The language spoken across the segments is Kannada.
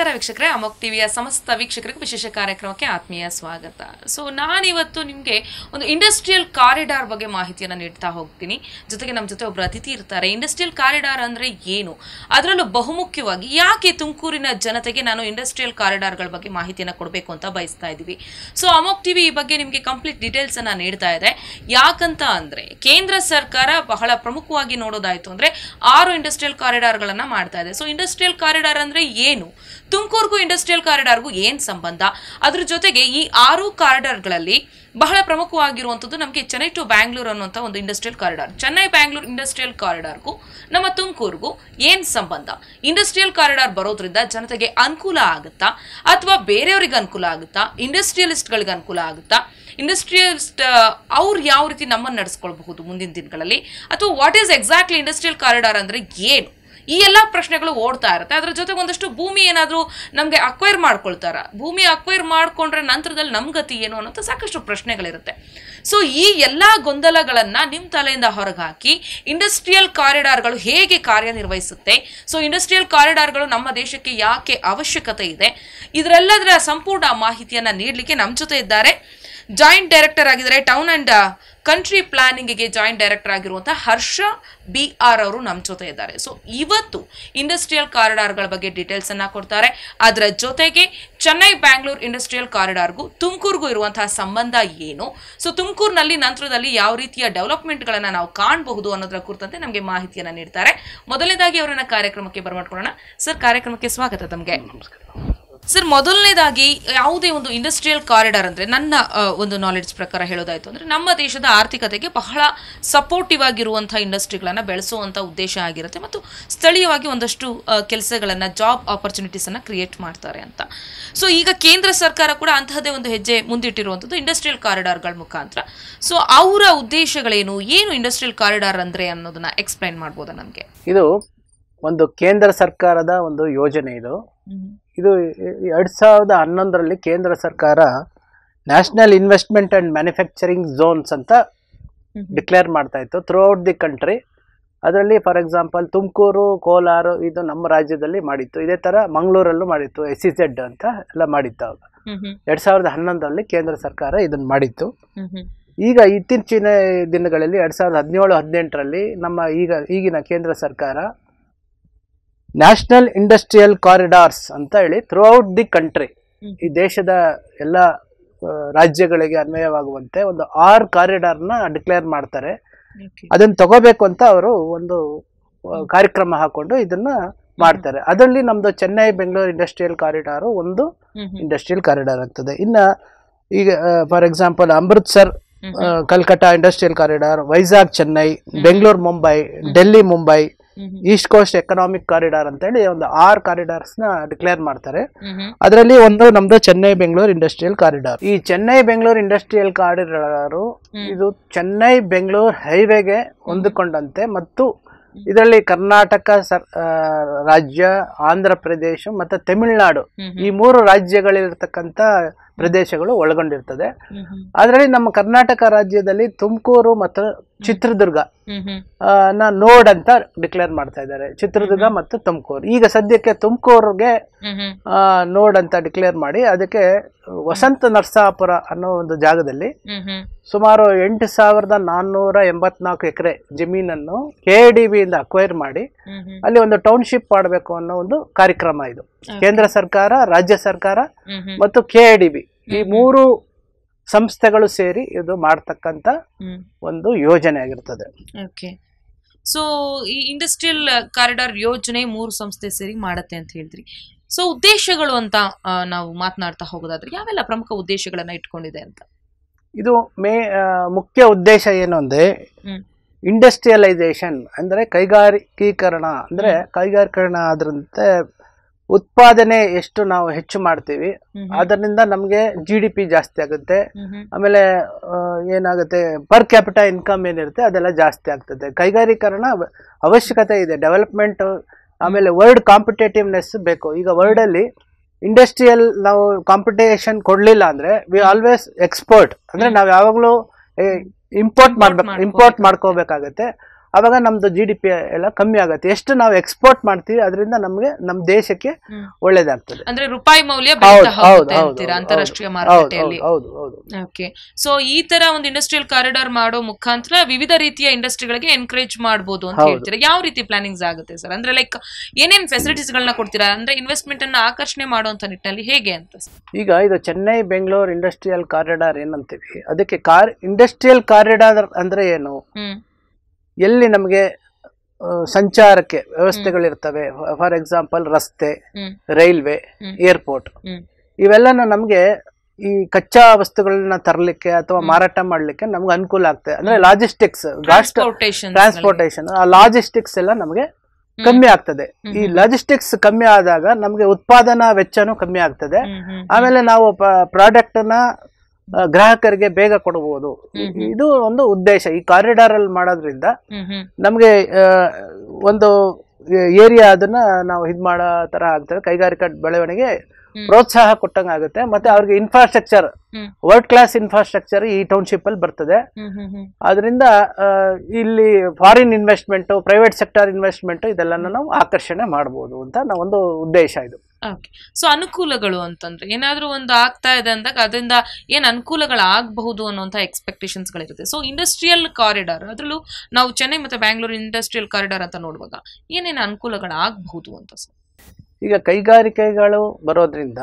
ನಮಸ್ಕಾರ ವೀಕ್ಷಕರೇ ಅಮೋಕ್ ಟಿವಿಯ ಸಮಸ್ತ ವೀಕ್ಷಕರಿಗೆ ವಿಶೇಷ ಕಾರ್ಯಕ್ರಮಕ್ಕೆ ಆತ್ಮೀಯ ಸ್ವಾಗತ ಸೊ ನಾನಿವತ್ತು ನಿಮಗೆ ಒಂದು ಇಂಡಸ್ಟ್ರಿಯಲ್ ಕಾರಿಡಾರ್ ಬಗ್ಗೆ ಮಾಹಿತಿಯನ್ನು ನೀಡ್ತಾ ಹೋಗ್ತೀನಿ ಜೊತೆಗೆ ನಮ್ಮ ಜೊತೆ ಒಬ್ಬರು ಅತಿಥಿ ಇರ್ತಾರೆ ಇಂಡಸ್ಟ್ರಿಯಲ್ ಕಾರಿಡಾರ್ ಅಂದರೆ ಏನು ಅದರಲ್ಲೂ ಬಹುಮುಖ್ಯವಾಗಿ ಯಾಕೆ ತುಮಕೂರಿನ ಜನತೆಗೆ ನಾನು ಇಂಡಸ್ಟ್ರಿಯಲ್ ಕಾರಿಡಾರ್ಗಳ ಬಗ್ಗೆ ಮಾಹಿತಿಯನ್ನು ಕೊಡಬೇಕು ಅಂತ ಬಯಸ್ತಾ ಇದ್ದೀವಿ ಸೊ ಅಮೋಕ್ ಟಿವಿ ಈ ಬಗ್ಗೆ ನಿಮಗೆ ಕಂಪ್ಲೀಟ್ ಡೀಟೇಲ್ಸ್ ಅನ್ನ ನೀಡ್ತಾ ಇದೆ ಯಾಕಂತ ಅಂದ್ರೆ ಕೇಂದ್ರ ಸರ್ಕಾರ ಬಹಳ ಪ್ರಮುಖವಾಗಿ ನೋಡೋದಾಯ್ತು ಅಂದ್ರೆ ಆರು ಇಂಡಸ್ಟ್ರಿಯಲ್ ಕಾರಿಡಾರ್ಗಳನ್ನ ಮಾಡ್ತಾ ಇದೆ ಸೊ ಇಂಡಸ್ಟ್ರಿಯಲ್ ಕಾರಿಡಾರ್ ಅಂದ್ರೆ ಏನು ತುಮಕೂರ್ಗೂ ಇಂಡಸ್ಟ್ರಿಯಲ್ ಕಾರಿಡಾರ್ಗೂ ಏನ್ ಸಂಬಂಧ ಅದ್ರ ಜೊತೆಗೆ ಈ ಆರು ಕಾರಿಡಾರ್ಗಳಲ್ಲಿ ಬಹಳ ಪ್ರಮುಖವಾಗಿರುವಂಥದ್ದು ನಮಗೆ ಚೆನ್ನೈ ಟು ಬ್ಯಾಂಗ್ಳೂರ್ ಅನ್ನುವಂಥ ಒಂದು industrial corridor Chennai Bangalore industrial ಕಾರಿಡಾರ್ಗೂ ನಮ್ಮ ತುಮಕೂರ್ಗೂ ಏನ್ ಸಂಬಂಧ ಇಂಡಸ್ಟ್ರಿಯಲ್ ಕಾರಿಡಾರ್ ಬರೋದ್ರಿಂದ ಜನತೆಗೆ ಅನುಕೂಲ ಆಗುತ್ತಾ ಅಥವಾ ಬೇರೆಯವರಿಗೆ ಅನುಕೂಲ ಆಗುತ್ತಾ ಇಂಡಸ್ಟ್ರಿಯಲಿಸ್ಟ್ಗಳಿಗೆ ಅನುಕೂಲ ಆಗುತ್ತಾ ಇಂಡಸ್ಟ್ರಿಯಲಿಸ್ಟ್ ಅವ್ರು ಯಾವ ರೀತಿ ನಮ್ಮನ್ನು ನಡೆಸ್ಕೊಳ್ಬಹುದು ಮುಂದಿನ ದಿನಗಳಲ್ಲಿ ಅಥವಾ what is exactly industrial corridor ಅಂದ್ರೆ ಏನು ಈ ಎಲ್ಲ ಪ್ರಶ್ನೆಗಳು ಓಡ್ತಾ ಇರುತ್ತೆ ಅದ್ರ ಜೊತೆಗೆ ಒಂದಷ್ಟು ಭೂಮಿ ಏನಾದರೂ ನಮಗೆ ಅಕ್ವೈರ್ ಮಾಡ್ಕೊಳ್ತಾರ ಭೂಮಿ ಅಕ್ವೈರ್ ಮಾಡ್ಕೊಂಡ್ರೆ ನಂತರದಲ್ಲಿ ನಮ್ಮ ಗತಿ ಏನು ಅನ್ನೋಂಥ ಸಾಕಷ್ಟು ಪ್ರಶ್ನೆಗಳಿರುತ್ತೆ ಸೊ ಈ ಎಲ್ಲ ಗೊಂದಲಗಳನ್ನ ನಿಮ್ಮ ತಲೆಯಿಂದ ಹೊರಗಾಕಿ ಇಂಡಸ್ಟ್ರಿಯಲ್ ಕಾರಿಡಾರ್ಗಳು ಹೇಗೆ ಕಾರ್ಯನಿರ್ವಹಿಸುತ್ತೆ ಸೊ ಇಂಡಸ್ಟ್ರಿಯಲ್ ಕಾರಿಡಾರ್ಗಳು ನಮ್ಮ ದೇಶಕ್ಕೆ ಯಾಕೆ ಅವಶ್ಯಕತೆ ಇದೆ ಇದರೆಲ್ಲದರ ಸಂಪೂರ್ಣ ಮಾಹಿತಿಯನ್ನ ನೀಡಲಿಕ್ಕೆ ನಮ್ಮ ಜೊತೆ ಇದ್ದಾರೆ ಜಾಯಿಂಟ್ ಡೈರೆಕ್ಟರ್ ಆಗಿದ್ದಾರೆ ಟೌನ್ ಅಂಡ್ ಕಂಟ್ರಿ ಪ್ಲಾನಿಂಗ್ಗೆ ಜಾಯಿಂಟ್ ಡೈರೆಕ್ಟರ್ ಆಗಿರುವಂತಹ ಹರ್ಷ ಬಿ ಆರ್ ಅವರು ನಮ್ಮ ಜೊತೆ ಇದ್ದಾರೆ ಸೊ ಇವತ್ತು ಇಂಡಸ್ಟ್ರಿಯಲ್ ಕಾರಿಡಾರ್ಗಳ ಬಗ್ಗೆ ಡೀಟೇಲ್ಸ್ ಅನ್ನ ಕೊಡ್ತಾರೆ ಅದರ ಜೊತೆಗೆ ಚೆನ್ನೈ ಬ್ಯಾಂಗ್ಳೂರ್ ಇಂಡಸ್ಟ್ರಿಯಲ್ ಕಾರಿಡಾರ್ಗೂ ತುಮಕೂರ್ಗೂ ಇರುವಂತಹ ಸಂಬಂಧ ಏನು ಸೊ ತುಮಕೂರಿನಲ್ಲಿ ನಂತರದಲ್ಲಿ ಯಾವ ರೀತಿಯ ಡೆವಲಪ್ಮೆಂಟ್ಗಳನ್ನ ನಾವು ಕಾಣಬಹುದು ಅನ್ನೋದರ ಕುರಿತಂತೆ ನಮಗೆ ಮಾಹಿತಿಯನ್ನ ನೀಡ್ತಾರೆ ಮೊದಲನೇದಾಗಿ ಅವರನ್ನ ಕಾರ್ಯಕ್ರಮಕ್ಕೆ ಬರಮಾಡ್ಕೊಳ್ಳೋಣ ಸರ್ ಕಾರ್ಯಕ್ರಮಕ್ಕೆ ಸ್ವಾಗತ ತಮಗೆ ಸರ್ ಮೊದಲನೇದಾಗಿ ಯಾವುದೇ ಒಂದು ಇಂಡಸ್ಟ್ರಿಯಲ್ ಕಾರಿಡಾರ್ ಅಂದ್ರೆ ನನ್ನ ಆ, ಒಂದು ನಾಲೆಡ್ಜ್ ಪ್ರಕಾರ ಹೇಳೋದಾಯ್ತು ಅಂದ್ರೆ ನಮ್ಮ ದೇಶದ ಆರ್ಥಿಕತೆಗೆ ಬಹಳ ಸಪೋರ್ಟಿವ್ ಆಗಿರುವಂತಹ ಇಂಡಸ್ಟ್ರಿಗಳನ್ನ ಬೆಳೆಸುವಂತ ಉದ್ದೇಶ ಆಗಿರುತ್ತೆ ಮತ್ತು ಸ್ಥಳೀಯವಾಗಿ ಒಂದಷ್ಟು ಕೆಲಸಗಳನ್ನ ಜಾಬ್ ಆಪರ್ಚುನಿಟೀಸ್ ಅನ್ನ ಕ್ರಿಯೇಟ್ ಮಾಡ್ತಾರೆ ಅಂತ ಸೊ ಈಗ ಕೇಂದ್ರ ಸರ್ಕಾರ ಕೂಡ ಅಂತಹದೇ ಒಂದು ಹೆಜ್ಜೆ ಮುಂದಿಟ್ಟಿರುವಂಥದ್ದು ಇಂಡಸ್ಟ್ರಿಯಲ್ ಕಾರಿಡಾರ್ಗಳ ಮುಖಾಂತರ ಸೊ ಅವರ ಉದ್ದೇಶಗಳೇನು ಏನು ಇಂಡಸ್ಟ್ರಿಯಲ್ ಕಾರಿಡಾರ್ ಅಂದ್ರೆ ಅನ್ನೋದನ್ನ ಎಕ್ಸ್ಪ್ಲೈನ್ ಮಾಡ್ಬೋದಾ ನಮಗೆ ಇದು ಒಂದು ಕೇಂದ್ರ ಸರ್ಕಾರದ ಒಂದು ಯೋಜನೆ ಇದು ಇದು ಎರಡು ಸಾವಿರದ ಹನ್ನೊಂದರಲ್ಲಿ ಕೇಂದ್ರ ಸರ್ಕಾರ national investment and manufacturing zones ಅಂತ ಡಿಕ್ಲೇರ್ ಮಾಡ್ತಾ ಇತ್ತು ಥ್ರೂ ಔಟ್ ದಿ ಕಂಟ್ರಿ ಅದರಲ್ಲಿ ಫಾರ್ ಎಕ್ಸಾಂಪಲ್ ತುಮಕೂರು ಕೋಲಾರ ಇದು ನಮ್ಮ ರಾಜ್ಯದಲ್ಲಿ ಮಾಡಿತ್ತು ಇದೇ ಥರ ಮಂಗಳೂರಲ್ಲೂ ಮಾಡಿತ್ತು ಎಸ್ ಸಿ ಝೆಡ್ ಅಂತ ಎಲ್ಲ ಮಾಡಿತ್ತು ಅವಾಗ ಎರಡು ಸಾವಿರದ ಹನ್ನೊಂದರಲ್ಲಿ ಕೇಂದ್ರ ಸರ್ಕಾರ ಇದನ್ನು ಮಾಡಿತ್ತು ಈಗ ಇತ್ತೀಚಿನ ದಿನಗಳಲ್ಲಿ ಎರಡು ಸಾವಿರದ ಹದಿನೇಳು ಹದಿನೆಂಟರಲ್ಲಿ ನಮ್ಮ ಈಗ ಈಗಿನ ಕೇಂದ್ರ ಸರ್ಕಾರ ನ್ಯಾಷನಲ್ ಇಂಡಸ್ಟ್ರಿಯಲ್ ಕಾರಿಡಾರ್ಸ್ ಅಂತ ಹೇಳಿ ಥ್ರೂ ಔಟ್ ದಿ ಕಂಟ್ರಿ ಈ ದೇಶದ ಎಲ್ಲ ಆ, ರಾಜ್ಯಗಳಿಗೆ ಅನ್ವಯವಾಗುವಂತೆ ಒಂದು ಆರು ಕಾರಿಡಾರ್ನ ಡಿಕ್ಲೇರ್ ಮಾಡ್ತಾರೆ ಅದನ್ನ ತಗೋಬೇಕು ಅಂತ ಅವರು ಒಂದು ಆ, ಕಾರ್ಯಕ್ರಮ ಹಾಕೊಂಡು ಇದನ್ನ ಮಾಡ್ತಾರೆ ಅದರಲ್ಲಿ ನಮ್ದು ಚೆನ್ನೈ ಬೆಂಗಳೂರು ಇಂಡಸ್ಟ್ರಿಯಲ್ ಕಾರಿಡಾರು ಒಂದು ಇಂಡಸ್ಟ್ರಿಯಲ್ ಕಾರಿಡಾರ್ ಆಗ್ತದೆ ಇನ್ನ ಈಗ ಫಾರ್ ಎಕ್ಸಾಂಪಲ್ ಅಮೃತ್ಸರ್ ಆ, Calcutta industrial corridor Vizag Chennai Bengaluru Mumbai Delhi Mumbai east coast economic corridor ಅಂತೇಳಿ ಒಂದು ಆರು ಕಾರಿಡಾರ್ಸ್ ನ ಡಿಕ್ಲೇರ್ ಮಾಡ್ತಾರೆ ಅದರಲ್ಲಿ ಒಂದು ನಮ್ದು ಚೆನ್ನೈ ಬೆಂಗಳೂರು ಇಂಡಸ್ಟ್ರಿಯಲ್ ಕಾರಿಡಾರ್ ಈ ಚೆನ್ನೈ ಬೆಂಗಳೂರು ಇಂಡಸ್ಟ್ರಿಯಲ್ ಕಾರಿಡಾರು ಇದು ಚೆನ್ನೈ ಬೆಂಗಳೂರು ಹೈವೇಗೆ ಹೊಂದಿಕೊಂಡಂತೆ ಮತ್ತು ಇದರಲ್ಲಿ ಕರ್ನಾಟಕ ಸರ್ ಆ, ರಾಜ್ಯ ಆಂಧ್ರ ಪ್ರದೇಶ ಮತ್ತು ತಮಿಳುನಾಡು ಈ ಮೂರು ರಾಜ್ಯಗಳಿರ್ತಕ್ಕಂಥ ಪ್ರದೇಶಗಳು ಒಳಗೊಂಡಿರ್ತದೆ ಅದರಲ್ಲಿ ನಮ್ಮ ಕರ್ನಾಟಕ ರಾಜ್ಯದಲ್ಲಿ ತುಮಕೂರು ಮತ್ತು ಚಿತ್ರದುರ್ಗ ಆ, ನ ನೋಡ್ ಅಂತ ಡಿಕ್ಲೇರ್ ಮಾಡ್ತಾ ಇದ್ದಾರೆ ಚಿತ್ರದುರ್ಗ ಮತ್ತು ತುಮಕೂರು ಈಗ ಸದ್ಯಕ್ಕೆ ತುಮಕೂರಿಗೆ ನೋಡ್ ಅಂತ ಡಿಕ್ಲೇರ್ ಮಾಡಿ ಅದಕ್ಕೆ ವಸಂತ ನರಸಾಪುರ ಅನ್ನೋ ಒಂದು ಜಾಗದಲ್ಲಿ ಸುಮಾರು ಎಂಟು ಸಾವಿರದ ನಾನ್ನೂರ ಎಂಬತ್ನಾಲ್ಕು ಎಕರೆ ಜಮೀನನ್ನು ಕೆ ಡಿ ಬಿಯಿಂದ ಅಕ್ವೈರ್ ಮಾಡಿ ಅಲ್ಲಿ ಒಂದು ಟೌನ್ಶಿಪ್ ಮಾಡಬೇಕು ಅನ್ನೋ ಒಂದು ಕಾರ್ಯಕ್ರಮ ಇದು ಕೇಂದ್ರ ಸರ್ಕಾರ ರಾಜ್ಯ ಸರ್ಕಾರ ಮತ್ತು ಕೆ ಡಿ ಬಿ ಈ ಮೂರು ಸಂಸ್ಥೆಗಳು ಸೇರಿ ಇದು ಮಾಡ್ತಕ್ಕಂಥ ಒಂದು ಯೋಜನೆ ಆಗಿರ್ತದೆ ಓಕೆ ಸೊ ಈ ಇಂಡಸ್ಟ್ರಿಯಲ್ ಕಾರಿಡಾರ್ ಯೋಜನೆ ಮೂರು ಸಂಸ್ಥೆ ಸೇರಿ ಮಾಡತ್ತೆ ಅಂತ ಹೇಳಿದ್ರಿ ಸೊ ಉದ್ದೇಶಗಳು ಅಂತ ಆ, ನಾವು ಮಾತನಾಡ್ತಾ ಹೋಗೋದಾದ್ರೆ ಯಾವೆಲ್ಲ ಪ್ರಮುಖ ಉದ್ದೇಶಗಳನ್ನ ಇಟ್ಕೊಂಡಿದೆ ಅಂತ ಇದು ಮೇ ಆ, ಮುಖ್ಯ ಉದ್ದೇಶ ಏನು ಅಂದ್ರೆ ಹ್ಮ್. ಇಂಡಸ್ಟ್ರಿಯಲೈಸೇಷನ್ ಅಂದ್ರೆ ಕೈಗಾರಿಕೀಕರಣ ಅಂದ್ರೆ ಕೈಗಾರಿಕರಣ ಆದ್ರಂತೆ ಉತ್ಪಾದನೆ ಎಷ್ಟು ನಾವು ಹೆಚ್ಚು ಮಾಡ್ತೀವಿ ಅದರಿಂದ ನಮಗೆ ಜಿ ಡಿ ಪಿ ಜಾಸ್ತಿ ಆಗುತ್ತೆ ಆಮೇಲೆ ಆ, ಏನಾಗುತ್ತೆ ಪರ್ ಕ್ಯಾಪಿಟಲ್ ಇನ್ಕಮ್ ಏನಿರುತ್ತೆ ಅದೆಲ್ಲ ಜಾಸ್ತಿ ಆಗ್ತದೆ ಕೈಗಾರೀಕರಣ ಅವ- ಅವಶ್ಯಕತೆ ಇದೆ ಡೆವಲಪ್ಮೆಂಟ್ ಆಮೇಲೆ ವರ್ಲ್ಡ್ ಕಾಂಪಿಟೇಟಿವ್ನೆಸ್ ಬೇಕು ಈಗ ವರ್ಲ್ಡ್ ಅಲ್ಲಿ ಇಂಡಸ್ಟ್ರಿಯಲ್ ನಾವು ಕಾಂಪಿಟೇಷನ್ ಕೊಡ್ಲಿಲ್ಲ ಅಂದ್ರೆ ವಿ ಆಲ್ವೇಸ್ ಎಕ್ಸ್ಪೋರ್ಟ್ ಅಂದ್ರೆ ನಾವು ಯಾವಾಗಲೂ ಇಂಪೋರ್ಟ್ ಮಾಡ್ಬೇಕು ಮಾಡ್ಕೋಬೇಕು. ಇಂಪೋರ್ಟ್ ಮಾಡ್ಕೋಬೇಕಾಗತ್ತೆ ಅವಾಗ ನಮ್ದು ಜಿ ಡಿ ಪಿ ಎಲ್ಲ ಕಮ್ಮಿ ಆಗುತ್ತೆ ಎಷ್ಟು ನಾವು ಎಕ್ಸ್ಪೋರ್ಟ್ ಮಾಡ್ತೀವಿ ಅದರಿಂದ ನಮಗೆ ನಮ್ಮ ದೇಶಕ್ಕೆ ಹ್ಮ್. ಒಳ್ಳೇದಾಗ್ತದೆ ಅಂದ್ರೆ ರೂಪಾಯಿ ಮೌಲ್ಯ ಹೌದು ಬೆಳೀತಾ ಹೌದು ಹೋಗುತ್ತೆ ಹೌದು ಅಂತೀರಾ ಹೌದು ಅಂತಾರಾಷ್ಟ್ರೀಯ ಹೌದು ಮಾರುಕಟ್ಟೆಯಲ್ಲಿ ಹೌದು ಹೌದು ಓಕೆ ಸೊ ಈ ತರ ಒಂದು ಇಂಡಸ್ಟ್ರಿಯಲ್ ಕಾರಿಡಾರ್ ಮಾಡೋ ಮುಖಾಂತರ ವಿವಿಧ ರೀತಿಯ ಇಂಡಸ್ಟ್ರಿಗಳಿಗೆ ಎನ್ಕರೇಜ್ ಮಾಡಬಹುದು ಅಂತ ಹೌದು. ಹೇಳ್ತೀರಾ ಯಾವ ರೀತಿ ಪ್ಲಾನಿಂಗ್ಸ್ ಆಗುತ್ತೆ ಸರ್ ಅಂದ್ರೆ ಲೈಕ್ ಏನೇನ್ ಫೆಸಿಲಿಟೀಸ್ ಗಳನ್ನ ಕೊಡ್ತೀರಾ ಅಂದ್ರೆ ಇನ್ವೆಸ್ಟ್ಮೆಂಟ್ ಅನ್ನ ಆಕರ್ಷಣೆ ಮಾಡುವಂತ ನಿಟ್ಟಿನಲ್ಲಿ ಹೇಗೆ ಅಂತ sir? ಈಗ ಇದು ಚೆನ್ನೈ ಬೆಂಗಳೂರು ಇಂಡಸ್ಟ್ರಿಯಲ್ ಕಾರಿಡಾರ್ ಏನಂತೀವಿ ಅದಕ್ಕೆ ಕಾರ್ ಇಂಡಸ್ಟ್ರಿಯಲ್ ಕಾರಿಡಾರ್ ಅಂದ್ರೆ ಏನು ಹ್ಮ್ ಎಲ್ಲಿ ನಮಗೆ ಆ, ಸಂಚಾರಕ್ಕೆ ವ್ಯವಸ್ಥೆಗಳಿರ್ತವೆ ಫಾರ್ ಎಕ್ಸಾಂಪಲ್ ರಸ್ತೆ ಹ್ಮ್ ರೈಲ್ವೆ ಹ್ಮ್. ಏರ್ಪೋರ್ಟ್ ಹ್ಮ್ ಇವೆಲ್ಲನ ನಮಗೆ ಈ ಕಚ್ಚಾ ವಸ್ತುಗಳನ್ನ ತರಲಿಕ್ಕೆ ಅಥವಾ ಮಾರಾಟ ಮಾಡಲಿಕ್ಕೆ ನಮ್ಗೆ ಅನುಕೂಲ ಆಗ್ತದೆ ಅಂದ್ರೆ ಲಾಜಿಸ್ಟಿಕ್ಸ್ ಟ್ರಾನ್ಸ್ಪೋರ್ಟೇಷನ್ ಟ್ರಾನ್ಸ್ಪೋರ್ಟೇಷನ್ ಆ ಲಾಜಿಸ್ಟಿಕ್ಸ್ ಎಲ್ಲ ನಮಗೆ ಕಮ್ಮಿ ಆಗ್ತದೆ ಈ ಲಾಜಿಸ್ಟಿಕ್ಸ್ ಕಮ್ಮಿ ಆದಾಗ ನಮಗೆ ಉತ್ಪಾದನಾ ವೆಚ್ಚನೂ ಕಮ್ಮಿ ಆಗ್ತದೆ ಆಮೇಲೆ ನಾವು ಪ್ರಾಡಕ್ಟ್ ನ ಆ, ಗ್ರಾಹಕರಿಗೆ ಬೇಗ ಕೊಡಬಹುದು ಇದು ಒಂದು ಉದ್ದೇಶ ಈ ಕಾರಿಡಾರ್ ಅಲ್ಲಿ ಮಾಡೋದ್ರಿಂದ ನಮಗೆ ಒಂದು ಏರಿಯಾ ಅದನ್ನ ನಾವು ಇದು ಮಾಡೋ ತರ ಆಗ್ತದೆ ಕೈಗಾರಿಕಾ ಬೆಳವಣಿಗೆ ಪ್ರೋತ್ಸಾಹ ಕೊಟ್ಟಂಗೆ ಆಗುತ್ತೆ ಮತ್ತೆ ಅವ್ರಿಗೆ ಇನ್ಫ್ರಾಸ್ಟ್ರಕ್ಚರ್ ವರ್ಲ್ಡ್ ಕ್ಲಾಸ್ ಇನ್ಫ್ರಾಸ್ಟ್ರಕ್ಚರ್ ಈ ಟೌನ್ಶಿಪ್ ಅಲ್ಲಿ ಬರ್ತದೆ ಅದರಿಂದ ಇಲ್ಲಿ foreign investment private sector investment ಇದೆಲ್ಲನ ನಾವು ಆಕರ್ಷಣೆ ಮಾಡಬಹುದು ಅಂತ ನಾವು ಒಂದು ಉದ್ದೇಶ ಇದು ಓಕೆ ಸೊ ಅನುಕೂಲಗಳು ಅಂತಂದ್ರೆ ಏನಾದ್ರೂ ಒಂದು ಆಗ್ತಾ ಇದೆ ಅಂದಾಗ ಅದರಿಂದ ಏನ್ ಅನುಕೂಲಗಳಾಗಬಹುದು ಅನ್ನುವಂಥ ಎಕ್ಸ್ಪೆಕ್ಟೇಷನ್ಸ್ ಗಳಿರುತ್ತೆ ಸೊ ಇಂಡಸ್ಟ್ರಿಯಲ್ ಕಾರಿಡಾರ್ ಅದರಲ್ಲೂ ನಾವು ಚೆನ್ನೈ ಮತ್ತೆ ಬ್ಯಾಂಗ್ಳೂರು ಇಂಡಸ್ಟ್ರಿಯಲ್ ಕಾರಿಡಾರ್ ಅಂತ ನೋಡುವಾಗ ಏನೇನು ಅನುಕೂಲಗಳಾಗಬಹುದು ಅಂತ ಸರ್ ಈಗ ಕೈಗಾರಿಕೆಗಳು ಬರೋದ್ರಿಂದ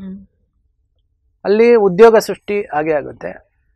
ಅಲ್ಲಿ ಉದ್ಯೋಗ ಸೃಷ್ಟಿ ಆಗೇ ಆಗುತ್ತೆ